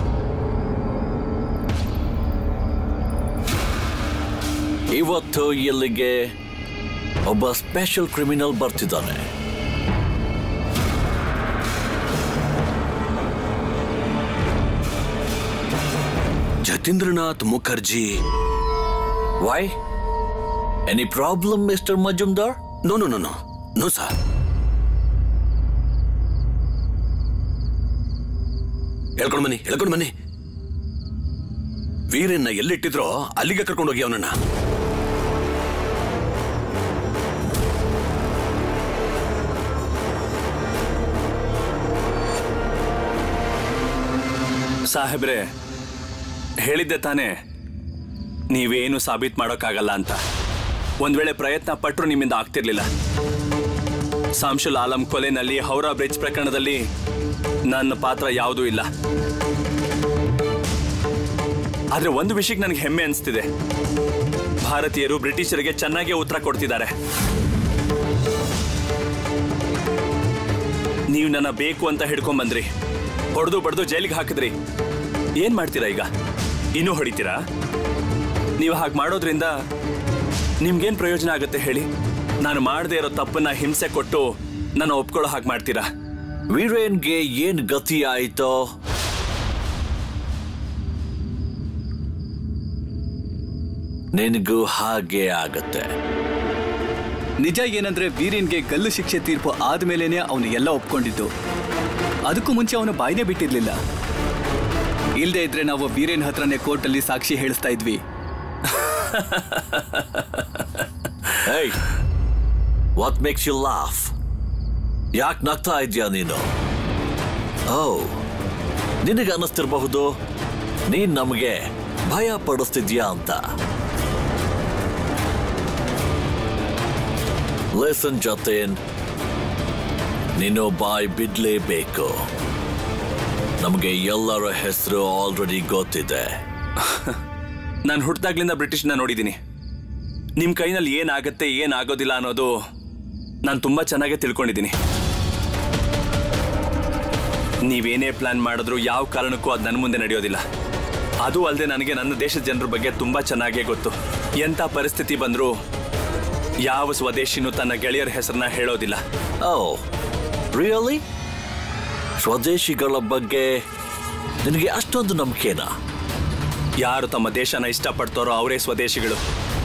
[SPEAKER 3] ಇವತ್ತು ಇಲ್ಲಿಗೆ ಒಬ್ಬ ಸ್ಪೆಷಲ್ ಕ್ರಿಮಿನಲ್ ಬರ್ತಿದ್ದಾನೆ
[SPEAKER 5] Jatindranath Mukherjee
[SPEAKER 3] why any problem mister Majumdar
[SPEAKER 5] no no no no no sir ಹೇಳ್ಕೊಂಡು ಬನ್ನಿ ಹೇಳ್ಕೊಂಡು ಬನ್ನಿ ವೀರನ್ನ ಎಲ್ಲಿಟ್ಟಿದ್ರೋ ಅಲ್ಲಿಗೆ ಕರ್ಕೊಂಡು ಹೋಗಿ ಅವನನ್ನ
[SPEAKER 4] ಸಾಹೇಬ್ರೆ ಹೇಳಿದ್ದೆ ತಾನೇ ನೀವೇನು ಸಾಬೀತ್ ಮಾಡೋಕ್ಕಾಗಲ್ಲ ಅಂತ ಒಂದ್ ವೇಳೆ ಪ್ರಯತ್ನ ಪಟ್ಟರು ನಿಮ್ಮಿಂದ ಆಗ್ತಿರ್ಲಿಲ್ಲ ಸಾಂಶುಲ್ ಆಲಂ ಕೊಲೆನಲ್ಲಿ ಹೌರಾ ಬ್ರಿಡ್ಜ್ ಪ್ರಕರಣದಲ್ಲಿ ನನ್ನ ಪಾತ್ರ ಯಾವುದೂ ಇಲ್ಲ ಆದ್ರೆ ಒಂದು ವಿಷಯಕ್ಕೆ ನನಗೆ ಹೆಮ್ಮೆ ಅನಿಸ್ತಿದೆ ಭಾರತೀಯರು ಬ್ರಿಟಿಷರಿಗೆ ಚೆನ್ನಾಗೇ ಉತ್ತರ ಕೊಡ್ತಿದ್ದಾರೆ ನೀವು ನನ್ನ ಬೇಕು ಅಂತ ಹಿಡ್ಕೊಂಡ್ ಬಂದ್ರಿ ಹೊಡೆದು ಬಡ್ದು ಜೈಲಿಗೆ ಹಾಕಿದ್ರಿ ಏನ್ ಮಾಡ್ತೀರಾ ಈಗ ಇನ್ನೂ ಹೊಡಿತೀರಾ ನೀವು ಹಾಗೆ ಮಾಡೋದ್ರಿಂದ ನಿಮ್ಗೇನ್ ಪ್ರಯೋಜನ ಆಗುತ್ತೆ ಹೇಳಿ ನಾನು ಮಾಡದೇ ಇರೋ ತಪ್ಪನ್ನ ಹಿಂಸೆ ಕೊಟ್ಟು ನಾನು ಒಪ್ಕೊಳ್ಳೋ ಹಾಗೆ ಮಾಡ್ತೀರಾ
[SPEAKER 3] ವೀರೇನ್ಗೆ ಏನ್ ಗತಿ ಆಯ್ತೋ ನಿನಗೂ ಹಾಗೆ ಆಗತ್ತೆ
[SPEAKER 2] ನಿಜ ಏನಂದ್ರೆ ವೀರೇನ್ಗೆ ಗಲ್ಲು ಶಿಕ್ಷೆ ತೀರ್ಪು ಆದ್ಮೇಲೆನೆ ಅವನು ಎಲ್ಲ ಒಪ್ಕೊಂಡಿದ್ದು ಅದಕ್ಕೂ ಮುಂಚೆ ಅವನು ಬಾಯ್ನೇ ಬಿಟ್ಟಿರ್ಲಿಲ್ಲ ಇಲ್ದೇ ಇದ್ರೆ ನಾವು ವೀರೇನ್ ಹತ್ರನೇ ಕೋರ್ಟಲ್ಲಿ ಸಾಕ್ಷಿ ಹೇಳಿಸ್ತಾ ಇದ್ವಿ
[SPEAKER 3] hey what makes you laugh ಯಾಕೆ ನಗ್ತಾ ಇದೆಯಾ ನೀನು ಓ ನಿನಗೆ ಅನ್ನಿಸ್ತಿರಬಹುದು ನೀನ್ ನಮಗೆ ಭಯ ಪಡಿಸ್ತಿದ್ಯಾ ಅಂತ ಲೆಸನ್ ಜೊತೆನ್ ನೀನು ಬಾಯ್ ಬಿಡ್ಲೇಬೇಕು ನಮಗೆ ಎಲ್ಲರ ಹೆಸರು ಆಲ್ರೆಡಿ ಗೊತ್ತಿದೆ
[SPEAKER 4] ನಾನು ಹುಟ್ಟಿದಾಗ್ಲಿಂದ ಬ್ರಿಟಿಷ್ನ ನೋಡಿದ್ದೀನಿ ನಿಮ್ಮ ಕೈನಲ್ಲಿ ಏನಾಗತ್ತೆ ಏನಾಗೋದಿಲ್ಲ ಅನ್ನೋದು ನಾನು ತುಂಬ ಚೆನ್ನಾಗೇ ತಿಳ್ಕೊಂಡಿದ್ದೀನಿ ನೀವೇನೇ ಪ್ಲಾನ್ ಮಾಡಿದ್ರು ಯಾವ ಕಾರಣಕ್ಕೂ ಅದು ನನ್ನ ಮುಂದೆ ನಡೆಯೋದಿಲ್ಲ ಅದು ಅಲ್ಲದೆ ನನಗೆ ನನ್ನ ದೇಶದ ಜನರ ಬಗ್ಗೆ ತುಂಬ ಚೆನ್ನಾಗೇ ಗೊತ್ತು ಎಂಥ ಪರಿಸ್ಥಿತಿ ಬಂದರೂ ಯಾವ ಸ್ವದೇಶಿನೂ ತನ್ನ ಗೆಳೆಯರ ಹೆಸರನ್ನ ಹೇಳೋದಿಲ್ಲ
[SPEAKER 3] ಓ ರಿಯಲಿ ಸ್ವದೇಶಿಗಳ ಬಗ್ಗೆ ನಿನಗೆ ಅಷ್ಟೊಂದು ನಂಬಿಕೆನಾ
[SPEAKER 4] ಯಾರು ತಮ್ಮ ದೇಶನ ಇಷ್ಟಪಡ್ತಾರೋ ಅವರೇ ಸ್ವದೇಶಿಗಳು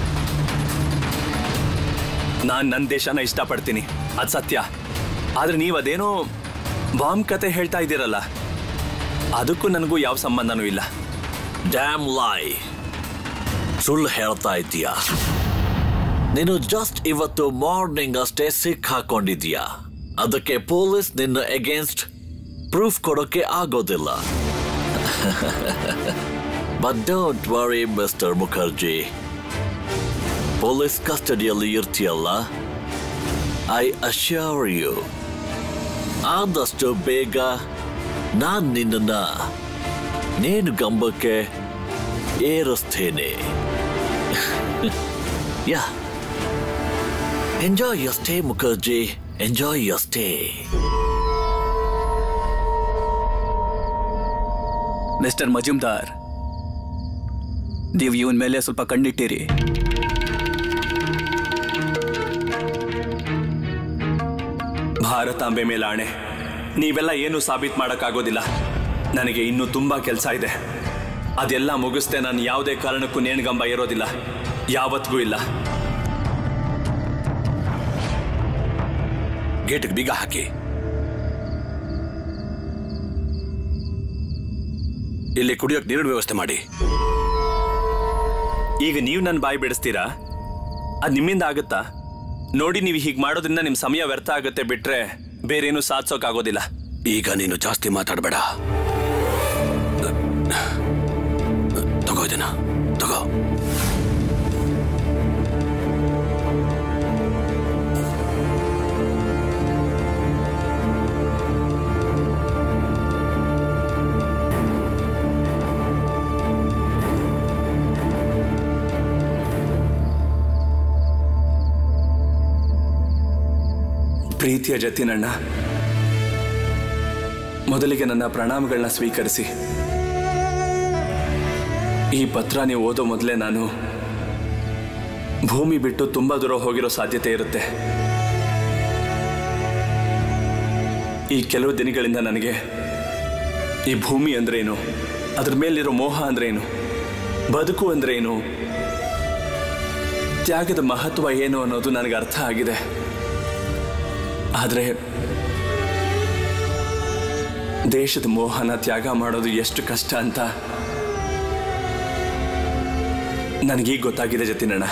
[SPEAKER 4] ನಾನು ನನ್ನ ದೇಶನ ಇಷ್ಟಪಡ್ತೀನಿ ಅದು ಸತ್ಯ ಆದ್ರೆ ನೀವು ಅದೇನೋ ಬಾಂಬ್ ಕತೆ ಹೇಳ್ತಾ ಇದ್ದೀರಲ್ಲ ಅದಕ್ಕೂ ನನಗೂ ಯಾವ ಸಂಬಂಧನೂ ಇಲ್ಲ
[SPEAKER 3] ಡ್ಯಾಮ್ ಲೈ ಸುಳ್ಳು ಹೇಳ್ತಾ ಇದ್ದೀಯಾ ನೀನು ಜಸ್ಟ್ ಇವತ್ತು ಮಾರ್ನಿಂಗ್ ಅಷ್ಟೇ ಸಿಕ್ ಹಾಕೊಂಡಿದ್ಯಾ ಅದಕ್ಕೆ ಪೊಲೀಸ್ ನಿನ್ನ ಎಗೇನ್ಸ್ಟ್ ಪ್ರೂಫ್ ಕೊಡೋಕೆ ಆಗೋದಿಲ್ಲ but don't worry mister Mukherjee police ಕಸ್ಟಡಿಯಲ್ಲಿ ಇರ್ತೀಯಲ್ಲ ಐ ಅಶ್ಯೂರ್ ಯು ಆದಷ್ಟು ಬೇಗ ನಾನ್ ನಿನ್ನನ್ನ ನೇನು ಗಂಬಕ್ಕೆ ಏರಿಸ್ತೇನೆ yeah enjoy your stay Mukherjee enjoy your stay
[SPEAKER 2] mister Majumdar ನೀವು ಇವನ್ ಮೇಲೆ ಸ್ವಲ್ಪ ಕಣ್ಣಿಟ್ಟಿರಿ
[SPEAKER 4] ಭಾರತಾಂಬೆ ಮೇಲೆ ಆಣೆ ನೀವೆಲ್ಲ ಏನು ಸಾಬೀತ್ ಮಾಡೋಕ್ಕಾಗೋದಿಲ್ಲ ನನಗೆ ಇನ್ನೂ ತುಂಬಾ ಕೆಲಸ ಇದೆ ಅದೆಲ್ಲ ಮುಗಿಸ್ದೆ ನಾನು ಯಾವುದೇ ಕಾರಣಕ್ಕೂ ನೇಣಗಂಬ ಇರೋದಿಲ್ಲ ಯಾವತ್ತಿಗೂ ಇಲ್ಲ
[SPEAKER 1] ಗೇಟ್ಗೆ ಬೀಗ ಹಾಕಿ ಇಲ್ಲಿ ಕುಡಿಯೋಕ್ ನೀರಿನ ವ್ಯವಸ್ಥೆ ಮಾಡಿ
[SPEAKER 4] ಈಗ ನೀವು ನನ್ನ ಬಾಯಿ ಬಿಡಿಸ್ತೀರಾ ಅದು ನಿಮ್ಮಿಂದ ಆಗುತ್ತಾ ನೋಡಿ ನೀವು ಹೀಗೆ ಮಾಡೋದ್ರಿಂದ ನಿಮ್ಮ ಸಮಯ ವ್ಯರ್ಥ ಆಗುತ್ತೆ ಬಿಟ್ರೆ ಬೇರೇನು ಸಾಧಿಸೋಕ್ಕಾಗೋದಿಲ್ಲ
[SPEAKER 1] ಈಗ ನೀನು ಜಾಸ್ತಿ ಮಾತಾಡಬೇಡ ತಗೋ ಇದನ್ನ ತಗೋ
[SPEAKER 4] ಪ್ರೀತಿಯ ಜತಿನಣ್ಣ ಮೊದಲಿಗೆ ನನ್ನ ಪ್ರಣಾಮಗಳನ್ನ ಸ್ವೀಕರಿಸಿ ಈ ಪತ್ರ ನೀವು ಓದೋ ಮೊದಲೇ ನಾನು ಭೂಮಿ ಬಿಟ್ಟು ತುಂಬಾ ದೂರ ಹೋಗಿರೋ ಸಾಧ್ಯತೆ ಇರುತ್ತೆ ಈ ಕೆಲವು ದಿನಗಳಿಂದ ನನಗೆ ಈ ಭೂಮಿ ಅಂದ್ರೇನು ಅದ್ರ ಮೇಲಿರೋ ಮೋಹ ಅಂದ್ರೇನು ಬದುಕು ಅಂದ್ರೇನು ತ್ಯಾಗದ ಮಹತ್ವ ಏನು ಅನ್ನೋದು ನನಗೆ ಅರ್ಥ ಆಗಿದೆ ಆದರೆ ದೇಶದ ಮೋಹನ ತ್ಯಾಗ ಮಾಡೋದು ಎಷ್ಟು ಕಷ್ಟ ಅಂತ ನನಗೀಗ ಗೊತ್ತಾಗಿದೆ ಜತಿನಣ್ಣ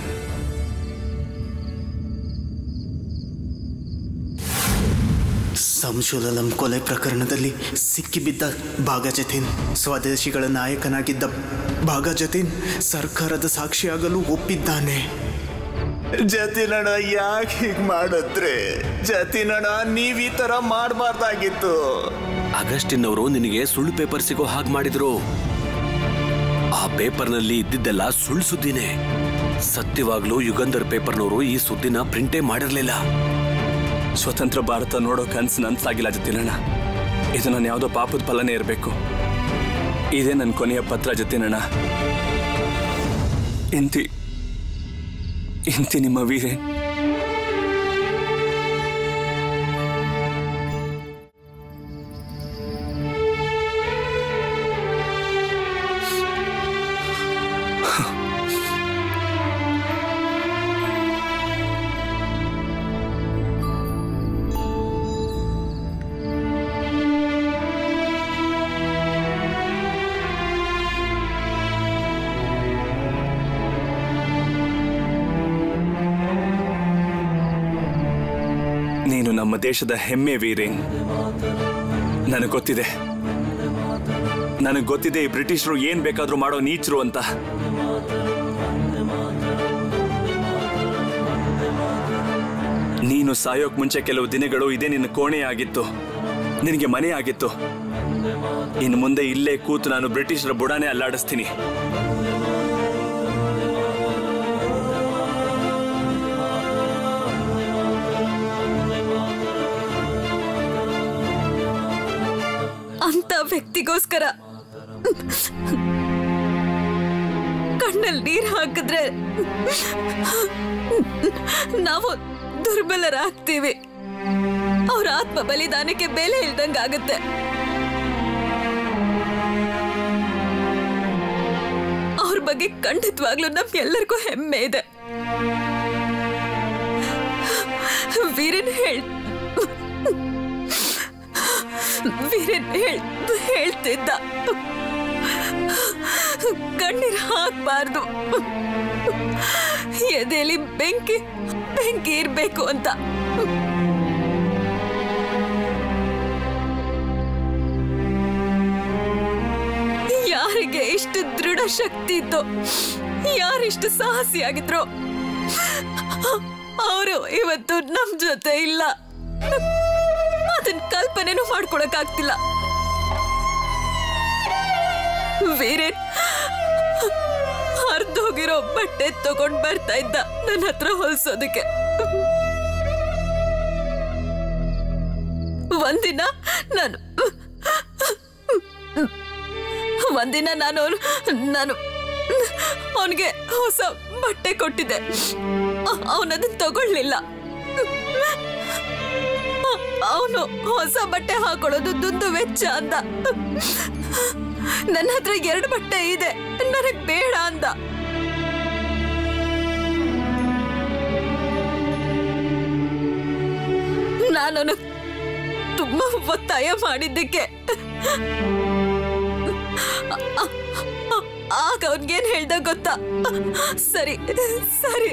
[SPEAKER 10] ಸಂಶೋಲಂ ಕೊಲೆ ಪ್ರಕರಣದಲ್ಲಿ ಸಿಕ್ಕಿಬಿದ್ದ ಭಾಗಜತೀನ್ ಸ್ವದೇಶಿಗಳ ನಾಯಕನಾಗಿದ್ದ ಭಾಗಜತೀನ್ ಸರ್ಕಾರದ ಸಾಕ್ಷಿಯಾಗಲು ಒಪ್ಪಿದ್ದಾನೆ ಜತಿನಣ್ಣ ಯಾಕೆ ಹೀಗೆ ಮಾಡಿದ್ರೆ ಜತಿನಣ್ಣ ನೀವ್ ಈ ತರ ಮಾಡಬಾರ್ದಾಗಿತ್ತು
[SPEAKER 1] ಅಗಸ್ಟಿನ್ ಅವರು ನಿನಗೆ ಸುಳ್ಳು ಪೇಪರ್ ಸಿಗೋ ಹಾಗೆ ಮಾಡಿದ್ರು ಆ ಪೇಪರ್ನಲ್ಲಿ ಇದ್ದಿದ್ದೆಲ್ಲ ಸುಳ್ಳು ಸುದ್ದಿನೇ ಸತ್ಯವಾಗ್ಲೂ ಯುಗಂಧರ್ ಪೇಪರ್ನವರು ಈ ಸುದ್ದಿನ ಪ್ರಿಂಟೇ ಮಾಡಿರ್ಲಿಲ್ಲ
[SPEAKER 4] ಸ್ವತಂತ್ರ ಭಾರತ ನೋಡೋ ಕನ್ಸು ನನ್ಸಾಗಿಲ್ಲ ಜತಿನಣ್ಣ ಇದು ನಾನು ಯಾವುದೋ ಪಾಪದ ಫಲನೇ ಇರಬೇಕು ಇದೇ ನನ್ನ ಕೊನೆಯ ಪತ್ರ ಜತಿನಣ್ಣ ಇಂತಿ ಇಂತಿ ನಿಮ್ಮ ವೀರೇ ನೀನು ನಮ್ಮ ದೇಶದ ಹೆಮ್ಮೆ ವೀರೇನ್ ನನಗೆ ಗೊತ್ತಿದೆ ನನಗೆ ಗೊತ್ತಿದೆ ಈ ಬ್ರಿಟಿಷರು ಏನ್ ಬೇಕಾದ್ರೂ ಮಾಡೋ ನೀಚರು ಅಂತ ನೀನು ಸಾಯೋಕ್ ಮುಂಚೆ ಕೆಲವು ದಿನಗಳು ಇದೇ ನಿನ್ನ ಕೋಣೆ ಆಗಿತ್ತು ನಿನಗೆ ಮನೆ ಆಗಿತ್ತು ಇನ್ನು ಮುಂದೆ ಇಲ್ಲೇ ಕೂತು ನಾನು ಬ್ರಿಟಿಷರ ಬುಡಾನೇ ಅಲ್ಲಾಡಿಸ್ತೀನಿ
[SPEAKER 9] ಅಂತ ವ್ಯಕ್ತಿಗೋಸ್ಕರ ಕಣ್ಣಲ್ಲಿ ನೀರ್ ಹಾಕಿದ್ರೆ ನಾವು ದುರ್ಬಲರಾಗ್ತೀವಿ ಅವ್ರ ಆತ್ಮ ಬಲಿದಾನಕ್ಕೆ ಬೆಲೆ ಇಲ್ದಂಗಾಗತ್ತೆ ಅವ್ರ ಬಗ್ಗೆ ಖಂಡಿತವಾಗ್ಲೂ ನಮ್ಗೆಲ್ಲರಿಗೂ ಹೆಮ್ಮೆ ಇದೆ ವೀರನ್ ಹೇಳ್ ವೀರನ್ ಹೇಳ್ ಹೇಳ್ತಿದ್ದ ಕಣ್ಣೀರ್ ಹಾಕ್ಬಾರ್ದು ಎದೆಲಿ ಬೆಂಕಿ ಬೆಂಕಿ ಇರ್ಬೇಕು ಅಂತ ಯಾರಿಗೆ ಇಷ್ಟು ದೃಢ ಶಕ್ತಿ ಇತ್ತು ಯಾರಿಷ್ಟು ಸಾಹಸಿಯಾಗಿದ್ರು ಅವರು ಇವತ್ತು ನಮ್ ಜೊತೆ ಇಲ್ಲ ಅದನ್ನ ಕಲ್ಪನೆನೂ ಮಾಡ್ಕೊಳಕ್ಕಾಗ್ತಿಲ್ಲ ವೀರೇನ್ ಹರಿದೋಗಿರೋ ಬಟ್ಟೆ ತಗೊಂಡ್ ಬರ್ತಾ ಇದ್ದ ನನ್ನ ಹತ್ರ ಹೊಲ್ಸೋದಕ್ಕೆ ಒಂದಿನ ನಾನು ಒಂದಿನ ನಾನು ನಾನು ಅವನಿಗೆ ಹೊಸ ಬಟ್ಟೆ ಕೊಟ್ಟಿದ್ದೆ ಅವನದನ್ನ ತಗೊಳ್ಳಿಲ್ಲ ಅವನು ಹೊಸ ಬಟ್ಟೆ ಹಾಕೊಳ್ಳೋದು ದುಂದು ವೆಚ್ಚ ಅಂದ ನನ್ನ ಹತ್ರ ಎರಡು ಬಟ್ಟೆ ಇದೆ ನನಗ್ ಬೇಡ ಅಂದ ನಾನು ತುಂಬಾ ಒತ್ತಾಯ ಮಾಡಿದ್ದಕ್ಕೆ ಆಗ ಅವನ್ಗೇನ್ ಹೇಳ್ದ ಗೊತ್ತಾ ಸರಿ ಸರಿ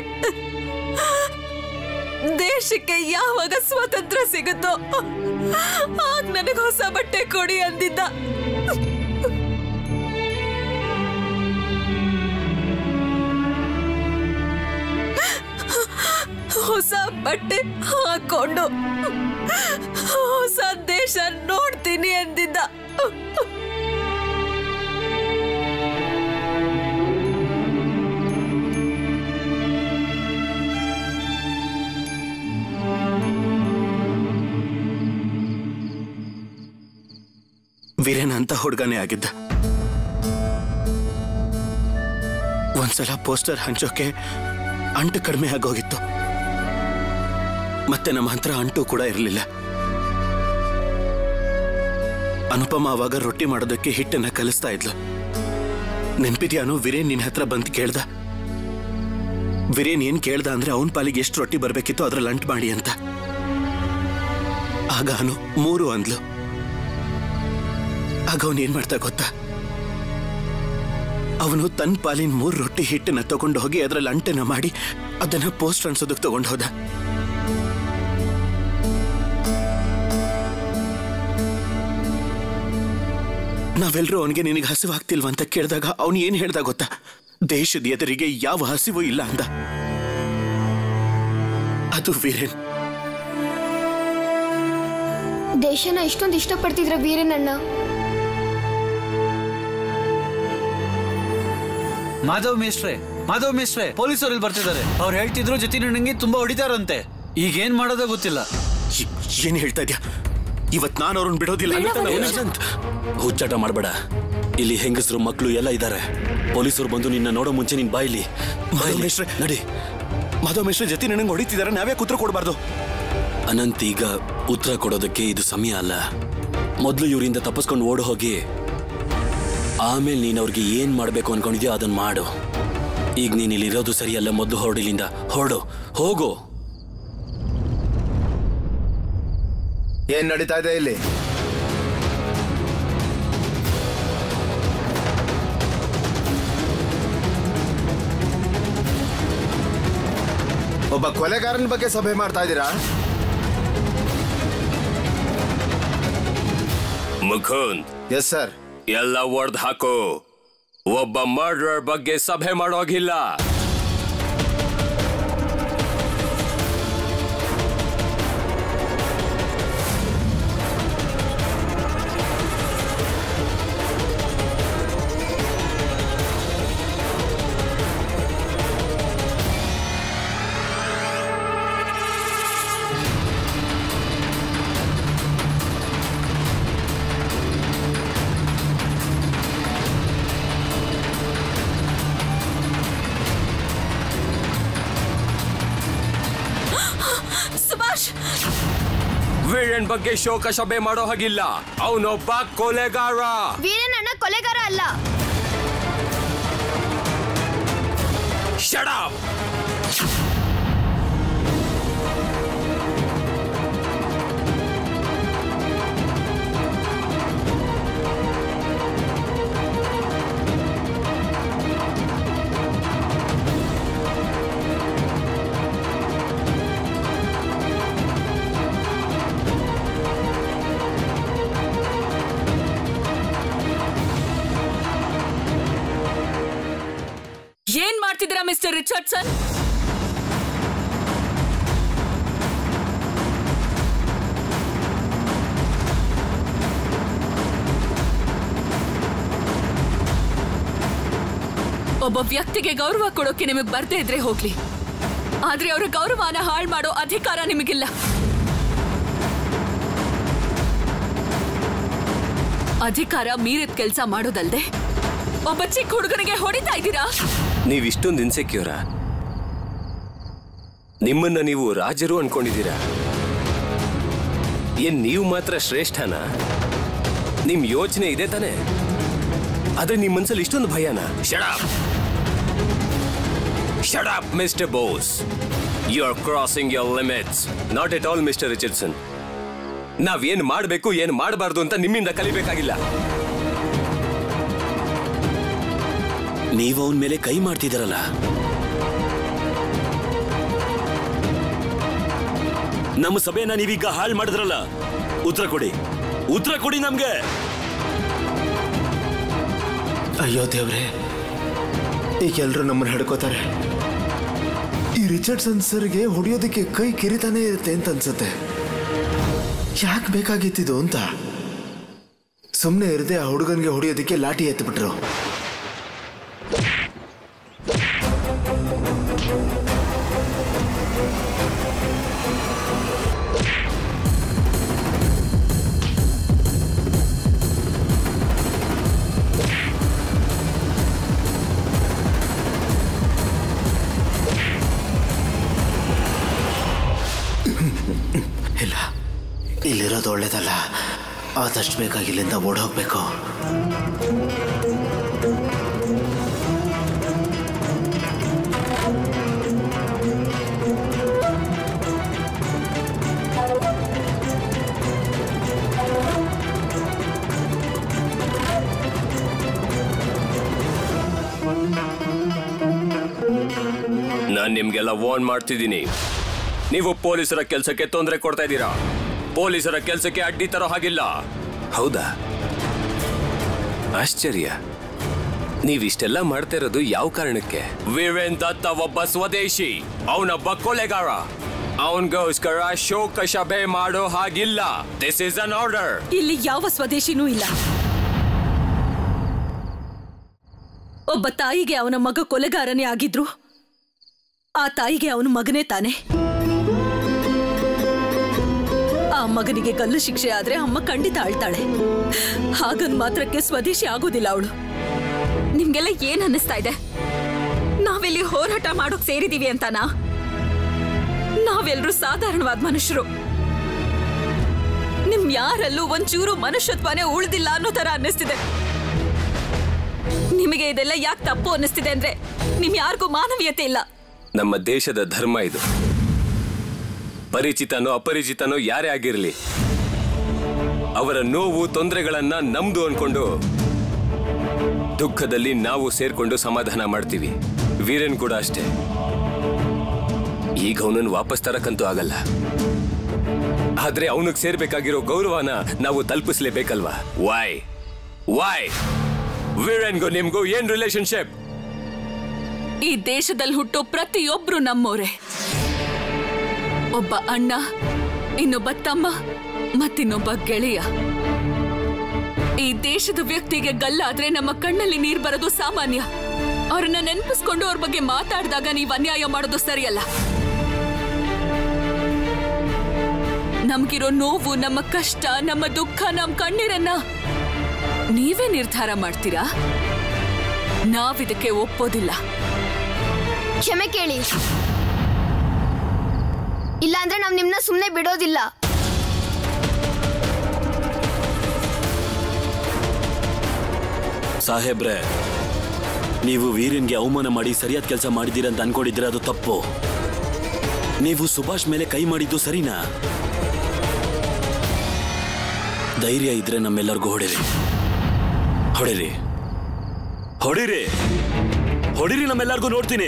[SPEAKER 9] ದೇಶಕ್ಕೆ ಯಾವಾಗ ಸ್ವಾತಂತ್ರ್ಯ ಸಿಗುತ್ತೋ ಆಗ ನನಗೆ ಹೊಸ ಬಟ್ಟೆ ಕೊಡಿ ಅಂದಿದ್ದ ಹೊಸ ಬಟ್ಟೆ ಹಾಕೊಂಡು ಹೊಸ ದೇಶ ನೋಡ್ತೀನಿ ಅಂದಿದ್ದ
[SPEAKER 10] ವೀರೇನ ಅಂತ ಹುಡುಗನೇ ಆಗಿದ್ದ ಒಂದ್ಸಲ ಪೋಸ್ಟರ್ ಹಂಚೋಕೆ ಅಂಟು ಕಡಿಮೆ ಆಗೋಗಿತ್ತು ಮತ್ತೆ ನಮ್ಮ ಹತ್ರ ಅಂಟು ಕೂಡ ಇರಲಿಲ್ಲ ಅನುಪಮ ಅವಾಗ ರೊಟ್ಟಿ ಮಾಡೋದಕ್ಕೆ ಹಿಟ್ಟನ್ನ ಕಲಿಸ್ತಾ ಇದ್ಲು ನೆನ್ಪಿದ್ಯಾನು ವೀರೇನ್ ನಿನ್ ಹತ್ರ ಬಂದು ಕೇಳ್ದ ವೀರೇನ್ ಏನ್ ಕೇಳ್ದ ಅಂದ್ರೆ ಅವನ್ ಪಾಲಿಗೆ ಎಷ್ಟು ರೊಟ್ಟಿ ಬರ್ಬೇಕಿತ್ತು ಅದ್ರಲ್ಲಿ ಅಂಟು ಮಾಡಿ ಅಂತ ಆಗ ಅನು ಮೂರು ಅಂದ್ಲು ಆಗ ಅವನು ಏನ್ ಮಾಡ್ತಾ ಗೊತ್ತಾ ಅವನು ತನ್ನ ಪಾಲಿನ ಮೂರು ರೊಟ್ಟಿ ಹಿಟ್ಟನ್ನ ತಗೊಂಡು ಹೋಗಿ ಅದರಲ್ಲಿ ಅಂಟನ್ನ ಮಾಡಿ ಅದನ್ನ ಪೋಸ್ಟ್ ಅನ್ಸೋದಕ್ಕೆ ತಗೊಂಡು ಹೋದ ನಾವೆಲ್ಲರೂ ಅವನಿಗೆ ನಿನಗೆ ಹಸಿವಾಗ್ತಿಲ್ವಾ ಅಂತ ಕೇಳಿದಾಗ ಅವನು ಏನ್ ಹೇಳ್ದ ಗೊತ್ತಾ ದೇಶದ ಎದುರಿಗೆ ಯಾವ ಹಸಿವು ಇಲ್ಲ ಅಂದ ಅದು ವೀರೇನ್
[SPEAKER 8] ದೇಶನ ಇಷ್ಟೊಂದು ಇಷ್ಟಪಡ್ತಿದ್ರ ವೀರನಣ್ಣ
[SPEAKER 11] ಮಾಧವ್ ಮೇಷ್ಟ್ರೆ ಮಾಧವ್ ಮೇಷ್ಟ್ರೆ ಪೊಲೀಸರು ಇಲ್ಲಿ ಬರ್ತಿದ್ದಾರೆ ಅವ್ರು ಹೇಳ್ತಿದ್ರು ಜೊತೆ ನಂಗೆ ತುಂಬಾ ಹೊಡಿತಾರಂತೆ ಈಗ ಏನ್ ಮಾಡೋದೋ ಗೊತ್ತಿಲ್ಲ
[SPEAKER 10] ಈ- ಏನ್ ಹೇಳ್ತಾ ಇದ್ಯಾ ಇವತ್ ನಾನು ಅವ್ರನ್ನ ಬಿಡೋದಿಲ್ಲ
[SPEAKER 5] ಏನಂತ ಹುಚ್ಚಾಟ ಮಾಡಬೇಡ ಇಲ್ಲಿ ಹೆಂಗಸರು ಮಕ್ಕಳು ಎಲ್ಲ ಇದ್ದಾರೆ ಪೊಲೀಸರು ಬಂದು ನಿನ್ನ ನೋಡೋ ಮುಂಚೆ ನಿನ್ ಬಾಯಿಲಿ ಬಾಯಿಲಿ
[SPEAKER 10] ಮೇಷ್ಟ್ರೆ.
[SPEAKER 5] ನಡಿ
[SPEAKER 10] ಮಾಧವ್ ಮಿಶ್ರ ಜೊತೆ ನನಗೆ ಹೊಡಿತಿದ್ದಾರೆ ನಾವೇ ಉತ್ತರ ಕೊಡಬಾರ್ದು
[SPEAKER 5] ಅನಂತ್ ಈಗ ಉತ್ತರ ಕೊಡೋದಕ್ಕೆ ಇದು ಸಮಯ ಅಲ್ಲ ಮೊದಲು ಇವರಿಂದ ತಪ್ಪಿಸ್ಕೊಂಡು ಓಡ್ ಹೋಗಿ ಆಮೇಲೆ ನೀನು ಅವ್ರಿಗೆ ಏನ್ ಮಾಡ್ಬೇಕು ಅನ್ಕೊಂಡಿದ್ಯೋ ಅದನ್ನ ಮಾಡು ಈಗ ನೀನ್ ಇಲ್ಲಿ ಇರೋದು ಸರಿಯಲ್ಲ ಮೊದಲು ಹೊರಡಿಲಿಂದ ಹೊರಡು ಹೋಗು
[SPEAKER 12] ಏನ್ ನಡೀತಾ ಇದೆ ಇಲ್ಲಿ ಒಬ್ಬ ಕೊಲೆಗಾರನ ಬಗ್ಗೆ ಸಭೆ ಮಾಡ್ತಾ ಇದ್ದೀರಾ
[SPEAKER 1] ಮುಖುಂದ್
[SPEAKER 12] ಎಸ್ ಸರ್
[SPEAKER 1] ಎಲ್ಲ ಒಡ್ದ್ ಹಾಕು ಒಬ್ಬ ಮರ್ಡರ್ ಬಗ್ಗೆ ಸಭೆ ಮಾಡೋಗಿಲ್ಲ
[SPEAKER 9] ಸುಭಾಷ್
[SPEAKER 1] ವೀರನ್ ಬಗ್ಗೆ ಶೋಕ ಸಭೆ ಮಾಡೋ ಹಾಗಿಲ್ಲ ಅವನೊಬ್ಬ ಕೊಲೆಗಾರ
[SPEAKER 8] ವೀರನಣ್ಣ ಕೊಲೆಗಾರ ಅಲ್ಲ
[SPEAKER 1] Shut up!
[SPEAKER 9] ಏನ್ ಮಾಡ್ತಿದ್ದೀರಾ ಮಿಸ್ಟರ್ ರಿಚರ್ಡ್ಸನ್ ಒಬ್ಬ ವ್ಯಕ್ತಿಗೆ ಗೌರವ ಕೊಡೋಕೆ ನಿಮಗೆ ಬರ್ದೇ ಇದ್ರೆ ಹೋಗ್ಲಿ ಆದ್ರೆ ಅವರ ಗೌರವನ ಹಾಳು ಮಾಡೋ ಅಧಿಕಾರ ನಿಮಗಿಲ್ಲ ಅಧಿಕಾರ ಮೀರಿದ ಕೆಲಸ ಮಾಡೋದಲ್ದೆ ಒಬ್ಬ ಚಿಕ್ಕ ಹುಡುಗನಿಗೆ ಹೊಡಿತಾ ಇದ್ದೀರಾ
[SPEAKER 13] ನೀವಿಷ್ಟೊಂದು ಇನ್ಸೆಕ್ಯೂರ ನಿಮ್ಮನ್ನ ನೀವು ರಾಜರು ಅನ್ಕೊಂಡಿದ್ದೀರಾ ಏನ್ ನೀವು ಮಾತ್ರ ಶ್ರೇಷ್ಠನಾ ನಿಮ್ ಯೋಚನೆ ಇದೆ ತಾನೆ ಆದ್ರೆ ನಿಮ್ ಮನ್ಸಲ್ಲಿ ಇಷ್ಟೊಂದು ಭಯನ shut up shut up mister Bose you are crossing your limits not at all mister Richardson ನಾವೇನ್ ಮಾಡಬೇಕು ಏನ್ ಮಾಡಬಾರ್ದು ಅಂತ ನಿಮ್ಮಿಂದ ಕಲಿಬೇಕಾಗಿಲ್ಲ
[SPEAKER 5] ನೀವು ಅವನ ಮೇಲೆ ಕೈ ಮಾಡ್ತಿದ್ದೀರಲ್ಲ ನಮ್ಮ ಸಭೆಯನ್ನ ನೀವೀಗ ಹಾಳು ಮಾಡಿದ್ರಲ್ಲ ಉತ್ತರ ಕೊಡಿ ಉತ್ತರ ಕೊಡಿ ನಮ್ಗೆ
[SPEAKER 12] ಅಯ್ಯೋ ದೇವ್ರೆ ಈಗ ಎಲ್ರು ನಮ್ಮನ್ನ ಹಿಡ್ಕೋತಾರೆ ಈ ರಿಚರ್ಡ್ಸನ್ ಸರ್ಗೆ ಹೊಡಿಯೋದಕ್ಕೆ ಕೈ ಕಿರಿತಾನೆ ಇರುತ್ತೆ ಅಂತ ಅನ್ಸುತ್ತೆ ಯಾಕೆ ಬೇಕಾಗಿತ್ತಿದು ಅಂತ ಸುಮ್ಮನೆ ಇರದೆ ಆ ಹುಡುಗನ್ಗೆ ಹೊಡಿಯೋದಕ್ಕೆ ಲಾಠಿ ಎತ್ಬಿಟ್ರು ಇಲ್ಲ ಇಲ್ಲಿರೋದು ಒಳ್ಳೇದಲ್ಲ ಆದಷ್ಟು ಬೇಕಾಗಿ ಇಲ್ಲಿಂದ ಓಡ್ ಹೋಗ್ಬೇಕು
[SPEAKER 13] ನಾನ್ ನಿಮ್ಗೆಲ್ಲ ವಾರ್ನ್ ಮಾಡ್ತಿದ್ದೀನಿ ನೀವು ಪೊಲೀಸರ ಕೆಲಸಕ್ಕೆ ತೊಂದರೆ ಕೊಡ್ತಾ ಇದ್ದೀರಾ ಪೊಲೀಸರ ಕೆಲಸಕ್ಕೆ ಅಡ್ಡಿ ತರೋ ಹಾಗಿಲ್ಲ ಹೌದಾ ಆಶ್ಚರ್ಯ ನೀವಿಷ್ಟೆಲ್ಲ ಮಾಡ್ತಾ ಇರೋದು ಯಾವ ಕಾರಣಕ್ಕೆ ವೀರೇನ್ ದತ್ತ ಒಬ್ಬ ಸ್ವದೇಶಿ ಅವನೊಬ್ಬ ಕೊಲೆಗಾರ ಅವನ್ಗೋಸ್ಕರ ಶೋಕ ಸಭೆ ಮಾಡೋ ಹಾಗಿಲ್ಲ ದಿಸ್ ಇಸ್ ಅನ್ ಆರ್ಡರ್
[SPEAKER 7] ಇಲ್ಲಿ ಯಾವ ಸ್ವದೇಶಿನೂ ಇಲ್ಲ ಒಬ್ಬ ತಾಯಿಗೆ ಅವನ ಮಗ ಕೊಲೆಗಾರನೇ ಆಗಿದ್ರು ಆ ತಾಯಿಗೆ ಅವನು ಮಗನೇ ತಾನೆ ಆ ಮಗನಿಗೆ ಗಲ್ಲು ಶಿಕ್ಷೆ ಆದ್ರೆ ಅಮ್ಮ ಖಂಡಿತ ಅಳ್ತಾಳೆ ಹಾಗನ್ ಮಾತ್ರಕ್ಕೆ ಸ್ವದೇಶಿ ಆಗೋದಿಲ್ಲ ಅವಳು
[SPEAKER 6] ನಿಮ್ಗೆಲ್ಲ ಏನ್ ಅನ್ನಿಸ್ತಾ ಇದೆ ನಾವಿಲ್ಲಿ ಹೋರಾಟ ಮಾಡೋಕ್ ಸೇರಿದೀವಿ ಅಂತನಾ ನಾವೆಲ್ರೂ ಸಾಧಾರಣವಾದ ಮನುಷ್ಯರು ನಿಮ್ ಯಾರಲ್ಲೂ ಒಂಚೂರು ಮನುಷ್ಯತ್ವನೇ ಉಳ್ದಿಲ್ಲ ಅನ್ನೋ ತರ ಅನ್ನಿಸ್ತಿದೆ ನಿಮಗೆ ಇದೆಲ್ಲ ಯಾಕೆ ತಪ್ಪು ಅನ್ನಿಸ್ತಿದೆ ಅಂದ್ರೆ ನಿಮ್ ಯಾರಿಗೂ ಮಾನವೀಯತೆ ಇಲ್ಲ
[SPEAKER 13] ನಮ್ಮ ದೇಶದ ಧರ್ಮ ಇದು ಪರಿಚಿತನೋ ಅಪರಿಚಿತನೋ ಯಾರೇ ಆಗಿರಲಿ ಅವರ ನೋವು ತೊಂದರೆಗಳನ್ನ ನಮ್ದು ಅನ್ಕೊಂಡು ದುಃಖದಲ್ಲಿ ನಾವು ಸೇರ್ಕೊಂಡು ಸಮಾಧಾನ ಮಾಡ್ತೀವಿ ವೀರನ್ ಕೂಡ ಅಷ್ಟೇ ಈಗ ಅವನನ್ನು ವಾಪಸ್ ತರಕ್ಕಂತೂ ಆಗಲ್ಲ ಆದ್ರೆ ಅವನಿಗೆ ಸೇರ್ಬೇಕಾಗಿರೋ ಗೌರವನ ನಾವು ತಲುಪಿಸ್ಲೇಬೇಕಲ್ವಾ ವಾಯ್ ವಾಯ್ ವೀರನ್ಗೂ ನಿಮ್ಗೂ ಏನ್ ರಿಲೇಶನ್ಶಿಪ್
[SPEAKER 9] ಈ ದೇಶದಲ್ಲಿ ಹುಟ್ಟೋ ಪ್ರತಿಯೊಬ್ರು ನಮ್ಮೋರೆ ಒಬ್ಬ ಅಣ್ಣ ಇನ್ನೊಬ್ಬ ತಮ್ಮ ಮತ್ತಿನ್ನೊಬ್ಬ ಗೆಳೆಯ ಈ ದೇಶದ ವ್ಯಕ್ತಿಗೆ ಗಲ್ಲಾದ್ರೆ ನಮ್ಮ ಕಣ್ಣಲ್ಲಿ ನೀರ್ ಬರೋದು ಸಾಮಾನ್ಯ ಅವ್ರನ್ನ ನೆನಪಿಸ್ಕೊಂಡು ಅವ್ರ ಬಗ್ಗೆ ಮಾತಾಡಿದಾಗ ನೀವು ಅನ್ಯಾಯ ಮಾಡೋದು ಸರಿಯಲ್ಲ ನಮ್ಗಿರೋ ನೋವು ನಮ್ಮ ಕಷ್ಟ ನಮ್ಮ ದುಃಖ ನಮ್ಮ ಕಣ್ಣೀರನ್ನ ನೀವೇ ನಿರ್ಧಾರ ಮಾಡ್ತೀರಾ ನಾವಿದಕ್ಕೆ ಒಪ್ಪೋದಿಲ್ಲ
[SPEAKER 8] ಕ್ಷಮೆ ಕೇಳಿ ಇಲ್ಲಾಂದ್ರೆ ನಾವ್ ನಿಮ್ನ ಸುಮ್ನೆ ಬಿಡೋದಿಲ್ಲ
[SPEAKER 5] ಸಾಹೇಬ್ರೆ ನೀವು ವೀರನ್ಗೆ ಅವಮಾನ ಮಾಡಿ ಸರಿಯಾದ ಕೆಲಸ ಮಾಡಿದ್ದೀರ ಅಂತ ಅನ್ಕೊಂಡಿದ್ರೆ ಅದು ತಪ್ಪು ನೀವು ಸುಭಾಷ್ ಮೇಲೆ ಕೈ ಮಾಡಿದ್ದು ಸರಿನಾ ಧೈರ್ಯ ಇದ್ರೆ ನಮ್ಮೆಲ್ಲರಿಗೂ ಹೊಡಿರಿ ಹೊಡಿರಿ ಹೊಡಿರಿ ಹೊಡಿರಿ ನಮ್ಮೆಲ್ಲರಿಗೂ ನೋಡ್ತೀನಿ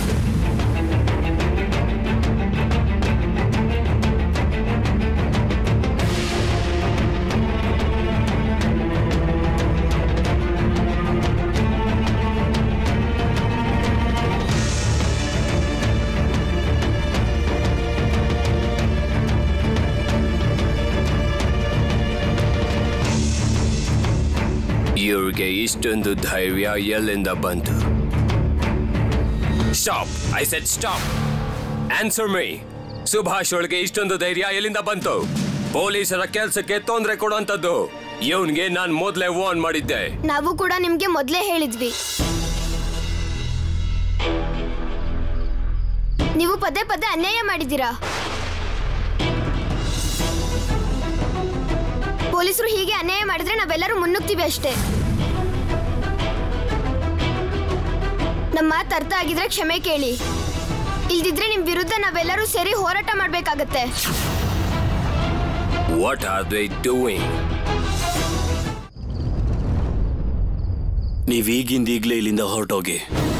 [SPEAKER 13] ಇವ್ರಿಗೆ ಇಷ್ಟೊಂದು ಧೈರ್ಯ ಎಲ್ಲಿಂದ ಬಂತು stop I said stop answer me Subhash ಒಳಗೆ ಇಷ್ಟೊಂದು ಧೈರ್ಯ ಎಲ್ಲಿಂದ ಬಂತು ಪೊಲೀಸರ ಕೆಲ್ಸಕ್ಕೆ ತೊಂದರೆ ಕೊಡುವಂತದ್ದು ಇವನ್ಗೆ ನಾನ್ ಮೊದ್ಲೇ ವಾರ್ನ್ ಮಾಡಿದ್ದೆ
[SPEAKER 8] ನಾವು ಕೂಡ ನಿಮ್ಗೆ ಮೊದ್ಲೇ ಹೇಳಿದ್ವಿ ನೀವು ಪದೇ ಪದೇ ಅನ್ಯಾಯ ಮಾಡಿದ್ದೀರಾ ಪೊಲೀಸರು ಹೀಗೆ ಅನ್ಯಾಯ ಮಾಡಿದ್ರೆ ನಾವೆಲ್ಲರೂ ಮುನ್ನುಗ್ತೀವಿ ಅಷ್ಟೇ ನಮ್ಮ ಮಾತು ಅರ್ಥ ಆಗಿದ್ರೆ ಕ್ಷಮೆ ಕೇಳಿ ಇಲ್ದಿದ್ರೆ ನಿಮ್ ವಿರುದ್ಧ ನಾವೆಲ್ಲರೂ ಸೇರಿ ಹೋರಾಟ ಮಾಡ್ಬೇಕಾಗತ್ತೆ
[SPEAKER 13] ವಾಟ್ ಆರ್ ದೇ ಡೂಯಿಂಗ್
[SPEAKER 5] ನೀವ್ ಈಗಿಂದ ಈಗ್ಲೇ ಇಲ್ಲಿಂದ ಹೊರಟೋಗಿ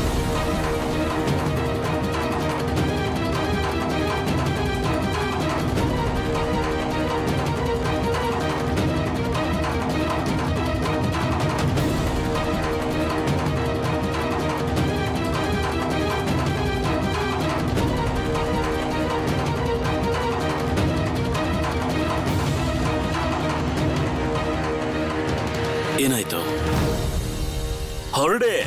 [SPEAKER 5] ಏನಾಯ್ತು
[SPEAKER 1] ಹೊರಡೆ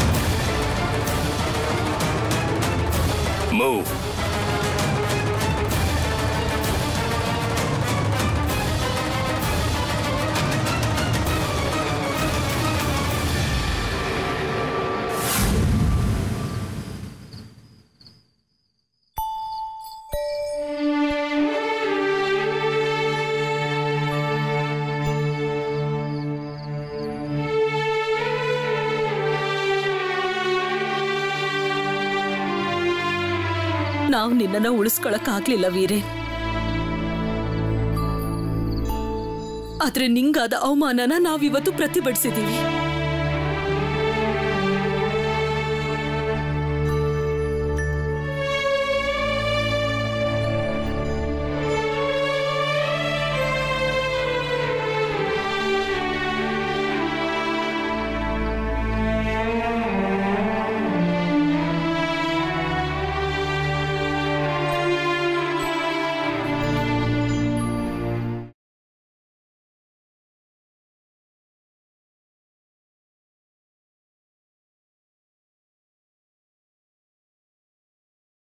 [SPEAKER 13] ಮೂವ್
[SPEAKER 7] ನಾವು ನಿನ್ನನ್ನ ಉಳಿಸ್ಕೊಳಕ್ ಆಗ್ಲಿಲ್ಲ ವೀರೇ ಆದ್ರೆ ನಿಂಗಾದ ಅವಮಾನನ ನಾವಿವತ್ತು ಪ್ರತಿಭಟಿಸಿದೀವಿ